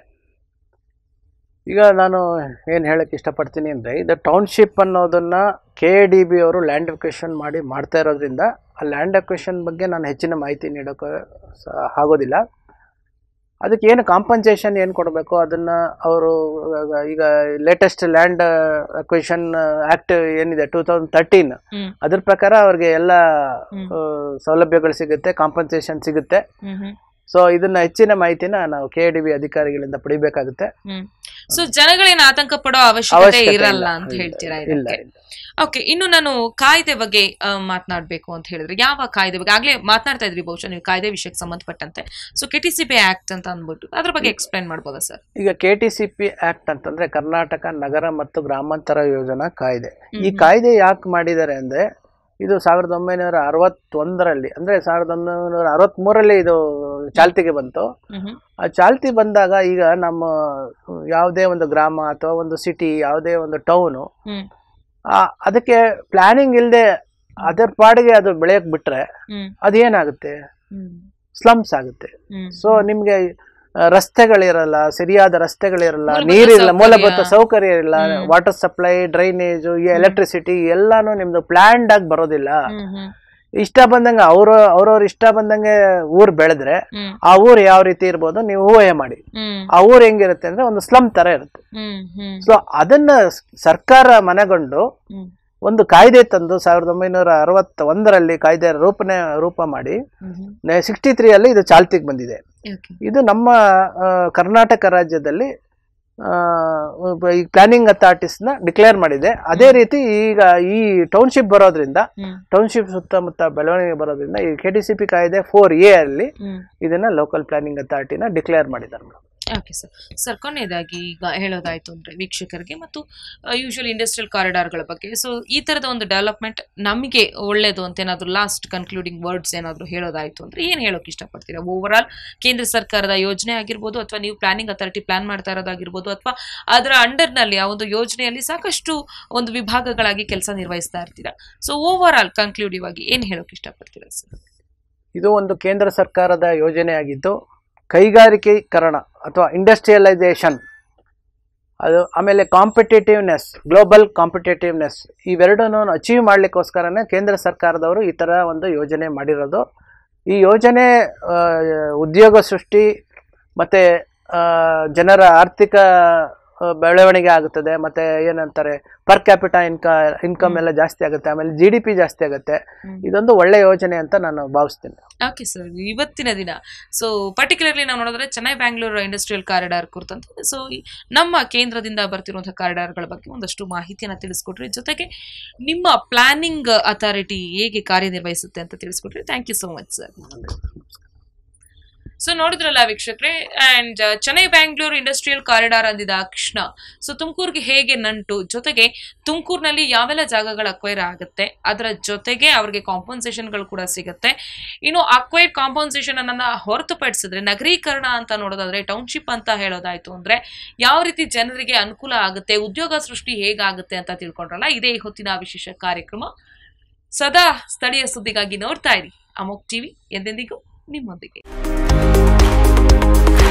ಈಗ ನಾನು ಏನು ಹೇಳಕ್ಕೆ ಇಷ್ಟಪಡ್ತೀನಿ ಅಂದರೆ ಇದು ಟೌನ್ಶಿಪ್ ಅನ್ನೋದನ್ನ ಕೆ ಡಿ ಬಿ ಅವರು ಲ್ಯಾಂಡ್ ಅಕ್ವೇಷನ್ ಮಾಡಿ ಮಾಡ್ತಾ ಇರೋದ್ರಿಂದ ಆ ಲ್ಯಾಂಡ್ ಅಕ್ವೇಷನ್ ಬಗ್ಗೆ ನಾನು ಹೆಚ್ಚಿನ ಮಾಹಿತಿ ನೀಡೋಕೆ ಸ- ಆಗೋದಿಲ್ಲ ಅದಕ್ಕೆ ಏನು ಕಾಂಪನ್ಸೇಷನ್ ಏನು ಕೊಡಬೇಕು ಅದನ್ನು ಅವರು ಈಗ ಲೇಟೆಸ್ಟ್ ಲ್ಯಾಂಡ್ ಅಕ್ವೇಷನ್ ಆ್ಯಕ್ಟ್ ಏನಿದೆ ಟೂ ತೌಸಂಡ್ ತರ್ಟೀನ್ ಹ್ಮ್ ಅದ್ರ ಪ್ರಕಾರ ಅವ್ರಿಗೆ ಎಲ್ಲ ಹ್ಮ್. ಆ, ಸೌಲಭ್ಯಗಳು ಸಿಗುತ್ತೆ ಕಾಂಪನ್ಸೇಷನ್ ಸಿಗುತ್ತೆ ಹ್ಮ್ ಹ್ಮ್ ಸೊ ಇದನ್ನ ಹೆಚ್ಚಿನ ಮಾಹಿತಿನ ನಾವು ಕೆ ಡಿ ಬಿ ಅಧಿಕಾರಿಗಳಿಂದ ಪಡಿಬೇಕಾಗುತ್ತೆ ಹ್ಮ್ ಸೊ ಜನಗಳೇನು ಆತಂಕ ಪಡೋ ಅವಶ್ಯಕತೆ ಅವಶ್ಯಕತೆ ಇರಲ್ಲ ಇಲ್ಲ. ಅಂತ ಇಲ್ಲ, ಹೇಳ್ತೀರಾ ಇಲ್ಲ, ಇದಕ್ಕೆ ಇಲ್ಲ. ಓಕೆ ಇನ್ನು ನಾನು ಕಾಯ್ದೆ ಬಗ್ಗೆ ಆ, ಮಾತನಾಡ್ಬೇಕು ಅಂತ ಹೇಳಿದ್ರೆ ಯಾವ ಕಾಯ್ದೆ ಬಗ್ಗೆ ಆಗ್ಲೇ ಮಾತನಾಡ್ತಾ ಇದ್ರಿ ಬಹುಶಃ ನೀವು ಕಾಯ್ದೆ ವಿಷಯಕ್ಕೆ ಸಂಬಂಧಪಟ್ಟಂತೆ so K T C B act ಅಂತ ಅಂದ್ಬಿಟ್ಟು ಅದ್ರ ಬಗ್ಗೆ ಎಕ್ಸ್ಪ್ಲೈನ್ ಮಾಡ್ಬೋದಾ ಸರ್ ಈಗ K T C P act ಅಂತಂದ್ರೆ ಕರ್ನಾಟಕ ನಗರ ಮತ್ತು ಗ್ರಾಮಾಂತರ ಯೋಜನಾ ಕಾಯ್ದೆ ಈ ಕಾಯ್ದೆ ಯಾಕೆ ಮಾಡಿದ್ದಾರೆ ಅಂದ್ರೆ ಇದು ಸಾವಿರದ ಒಂಬೈನೂರ ಅರವತ್ತೊಂದರಲ್ಲಿ ಅಂದ್ರೆ ಸಾವಿರದ ಒಂಬೈನೂರ ಅರವತ್ಮೂರರಲ್ಲಿ ಇದು ಚಾಲ್ತಿಗೆ ಬಂತು ಆ ಚಾಲ್ತಿ ಬಂದಾಗ ಈಗ ನಮ್ಮ ಯಾವುದೇ ಒಂದು ಗ್ರಾಮ ಅಥವಾ ಒಂದು ಸಿಟಿ ಯಾವುದೇ ಒಂದು ಟೌನು ಹ್ಮ್ ಅದಕ್ಕೆ ಪ್ಲಾನಿಂಗ್ ಇಲ್ಲದೆ ಅದರ ಪಾಡಿಗೆ ಅದು ಬೆಳೆಯಕ್ ಬಿಟ್ರೆ ಹ್ಮ್ ಅದೇನಾಗುತ್ತೆ ಹ್ಮ್ ಸ್ಲಮ್ಸ್ ಆಗುತ್ತೆ ಹ್ಮ್ ಸೊ ನಿಮ್ಗೆ ಆ, ರಸ್ತೆಗಳಿರಲ್ಲ ಸರಿಯಾದ ರಸ್ತೆಗಳಿರಲ್ಲ ಮೂಲಭೂತ ನೀರಿರಲ್ಲ ಸೌಕರ್ಯ. ಮೂಲಭೂತ ಸೌಕರ್ಯ ಇರಲ್ಲ ಹ್ಮ್. ವಾಟರ್ ಸಪ್ಲೈ ಡ್ರೈನೇಜ್ ಈ ಎಲೆಕ್ಟ್ರಿಸಿಟಿ ಎಲ್ಲಾನು ನಿಮ್ದು ಪ್ಲಾನ್ಡ್ ಆಗಿ ಬರೋದಿಲ್ಲ ಹ್ಮ್ ಹ್ಮ್ ಇಷ್ಟ ಬಂದಂಗೆ ಅವ್ರ ಅವ್ರವ್ರ ಇಷ್ಟ ಬಂದಂಗೆ ಊರ್ ಬೆಳೆದ್ರೆ ಹ್ಮ್ ಆ ಊರ್ ಯಾವ ರೀತಿ ಇರ್ಬೋದು ನೀವು ಊಹೆ ಮಾಡಿ ಹ್ಮ್ ಆ ಊರ್ ಹೆಂಗಿರುತ್ತೆ ಅಂದ್ರೆ ಒಂದು ಸ್ಲಮ್ ತರ ಇರುತ್ತೆ ಹ್ಮ್ ಹ್ಮ್ ಸೊ ಅದನ್ನ ಸ್- ಸರ್ಕಾರ ಮನಗೊಂಡು ಹ್ಮ್ ಒಂದು ಕಾಯ್ದೆ ತಂದು ಸಾವಿರದ ಒಂಬೈನೂರ ಅರವತ್ತ ಒಂದರಲ್ಲಿ ಕಾಯ್ದೆ ರೂಪನೆ ರೂಪ ಮಾಡಿ ಹ್ಮ್ ಸಿಕ್ಸ್ಟಿ ತ್ರೀ ಅಲ್ಲಿ ಇದು ಚಾಲ್ತಿಗೆ ಬಂದಿದೆ ಓಕೆ ಇದು ನಮ್ಮ ಆ, ಕರ್ನಾಟಕ ರಾಜ್ಯದಲ್ಲಿ ಆ, ಈ ಪ್ಲಾನಿಂಗ್ ಅಥಾರಿಟೀಸ್ನ ಡಿಕ್ಲೇರ್ ಮಾಡಿದೆ ಅದೇ ರೀತಿ ಈಗ ಈ ಟೌನ್ಶಿಪ್ ಬರೋದ್ರಿಂದ ಹ್ಮ್ ಟೌನ್ಶಿಪ್ ಸುತ್ತಮುತ್ತ ಬೆಳವಣಿಗೆ ಬರೋದ್ರಿಂದ ಈ ಕೆ ಟಿ ಸಿ ಪಿ ಕಾಯ್ದೆ ಫೋರ್ ಎ ಅಲ್ಲಿ ಹ್ಮ್ ಇದನ್ನ ಲೋಕಲ್ ಪ್ಲಾನಿಂಗ್ ಅಥಾರಿಟಿನ ಡಿಕ್ಲೇರ್ ಮಾಡಿದ್ದಾರೆ ಮೇಡಮ್ ಓಕೆ ಸರ್ ಸರ್ ಕೊನೆಯದಾಗಿ ಈಗ ಹೇಳೋದಾಯ್ತು ಅಂದ್ರೆ ವೀಕ್ಷಕರಿಗೆ ಮತ್ತು ಯೂಶುವಲ್ ಇಂಡಸ್ಟ್ರಿಯಲ್ ಕಾರಿಡಾರ್ಗಳ ಬಗ್ಗೆ ಸೊ ಈ ತರದ ಒಂದು ಡೆವಲಪ್ಮೆಂಟ್ ನಮಗೆ ಒಳ್ಳೇದು ಅಂತ ಏನಾದ್ರು ಲಾಸ್ಟ್ ಕನ್ಕ್ಲೂಡಿಂಗ್ ವರ್ಡ್ಸ್ ಏನಾದ್ರು ಹೇಳೋದಾಯ್ತು ಅಂದ್ರೆ ಏನು ಹೇಳೋಕೆ ಇಷ್ಟಪಡ್ತೀರಾ ಓವರ್ ಆಲ್ ಕೇಂದ್ರ ಸರ್ಕಾರದ ಯೋಜನೆ ಆಗಿರ್ಬೋದು ಅಥವಾ ನೀವು ಪ್ಲಾನಿಂಗ್ ಅಥಾರಿಟಿ ಪ್ಲಾನ್ ಮಾಡ್ತಾ ಇರೋದಾಗಿರ್ಬೋದು ಅಥವಾ ಅದರ ಅಂಡರ್ನಲ್ಲಿ ಆ ಒಂದು ಯೋಜನೆಯಲ್ಲಿ ಸಾಕಷ್ಟು ಒಂದು ವಿಭಾಗಗಳಾಗಿ ಕೆಲಸ ನಿರ್ವಹಿಸ್ತಾ ಇರ್ತೀರಾ ಸೊ ಓವರ್ ಆಲ್ ಕನ್ಕ್ಲೂಡಿವ್ ಆಗಿ ಏನು ಹೇಳೋಕೆ ಇಷ್ಟಪಡ್ತೀರಾ ಸರ್ ಇದು ಒಂದು ಕೇಂದ್ರ ಸರ್ಕಾರದ ಯೋಜನೆ ಆಗಿದ್ದು ಕೈಗಾರಿಕೀಕರಣ ಅಥವಾ ಇಂಡಸ್ಟ್ರಿಯಲೈಸೇಷನ್ ಅದು ಆಮೇಲೆ ಕಾಂಪಿಟೇಟಿವ್ನೆಸ್ ಗ್ಲೋಬಲ್ ಕಾಂಪಿಟೇಟಿವ್ನೆಸ್ ಇವೆರಡನ್ನು ಅಚೀವ್ ಮಾಡಲಿಕ್ಕೋಸ್ಕರನೇ ಕೇಂದ್ರ ಸರ್ಕಾರದವರು ಈ ಥರ ಒಂದು ಯೋಜನೆ ಮಾಡಿರೋದು ಈ ಯೋಜನೆ ಆ, ಉದ್ಯೋಗ ಸೃಷ್ಟಿ ಮತ್ತು ಜನರ ಆರ್ಥಿಕ ಆ, ಬೆಳವಣಿಗೆ ಆಗುತ್ತದೆ ಮತ್ತು ಏನಂತಾರೆ ಪರ್ ಕ್ಯಾಪಿಟ ಇನ್ಕ ಇನ್ಕಮ್ ಎಲ್ಲ ಜಾಸ್ತಿ ಆಗುತ್ತೆ ಆಮೇಲೆ ಜಿ ಡಿ ಪಿ ಜಾಸ್ತಿ ಆಗುತ್ತೆ ಹ್ಮ್. ಇದೊಂದು ಒಳ್ಳೆ ಯೋಜನೆ ಅಂತ ನಾನು ಭಾವಿಸ್ತೀನಿ ಓಕೆ ಸರ್ ಇವತ್ತಿನ ದಿನ ಸೊ ಪರ್ಟಿಕ್ಯುಲರ್ಲಿ ನಾವು ನೋಡಿದ್ರೆ ಚೆನ್ನೈ ಬ್ಯಾಂಗ್ಳೂರು ಇಂಡಸ್ಟ್ರಿಯಲ್ ಕಾರಿಡಾರ್ ಕುರಿತಂತೆ ಸೊ ನಮ್ಮ ಕೇಂದ್ರದಿಂದ ಬರ್ತಿರುವಂತಹ ಕಾರಿಡಾರ್ಗಳ ಬಗ್ಗೆ ಒಂದಷ್ಟು ಮಾಹಿತಿಯನ್ನು ತಿಳಿಸ್ಕೊಟ್ರಿ ಜೊತೆಗೆ ನಿಮ್ಮ ಪ್ಲಾನಿಂಗ್ ಅಥಾರಿಟಿ ಹೇಗೆ ಕಾರ್ಯನಿರ್ವಹಿಸುತ್ತೆ ಅಂತ ತಿಳಿಸ್ಕೊಟ್ರಿ thank you so much sir so ನೋಡಿದ್ರಲ್ಲ ವೀಕ್ಷಕರೇ and Chennai Bangalore industrial corridor ಅಂದಿದ ತಕ್ಷಣ ಸೊ ತುಮಕೂರಿಗೆ ಹೇಗೆ ನಂಟು ಜೊತೆಗೆ ತುಮಕೂರಿನಲ್ಲಿ ಯಾವೆಲ್ಲ ಜಾಗಗಳು ಅಕ್ವೈರ್ ಆಗುತ್ತೆ ಅದರ ಜೊತೆಗೆ ಅವ್ರಿಗೆ ಕಾಂಪನ್ಸೇಷನ್ಗಳು ಕೂಡ ಸಿಗುತ್ತೆ ಇನ್ನು ಅಕ್ವೈರ್ ಕಾಂಪನ್ಸೇಷನ್ ಅನ್ನ ಹೊರತುಪಡಿಸಿದ್ರೆ ನಗರೀಕರಣ ಅಂತ ನೋಡೋದಾದ್ರೆ ಟೌನ್ಶಿಪ್ ಅಂತ ಹೇಳೋದಾಯ್ತು ಅಂದ್ರೆ ಯಾವ ರೀತಿ ಜನರಿಗೆ ಅನುಕೂಲ ಆಗುತ್ತೆ ಉದ್ಯೋಗ ಸೃಷ್ಟಿ ಹೇಗಾಗುತ್ತೆ ಅಂತ ತಿಳ್ಕೊಂಡ್ರಲ್ಲ ಇದೇ ಈ ಹೊತ್ತಿನ ವಿಶೇಷ ಕಾರ್ಯಕ್ರಮ ಸದಾ ಸ್ಥಳೀಯ ಸುದ್ದಿಗಾಗಿ ನೋಡ್ತಾ ಇರಿ ಅಮೋಕ್ ಟಿವಿ ಎಂದೆಂದಿಗೂ ನಿಮ್ಮೊಂದಿಗೆ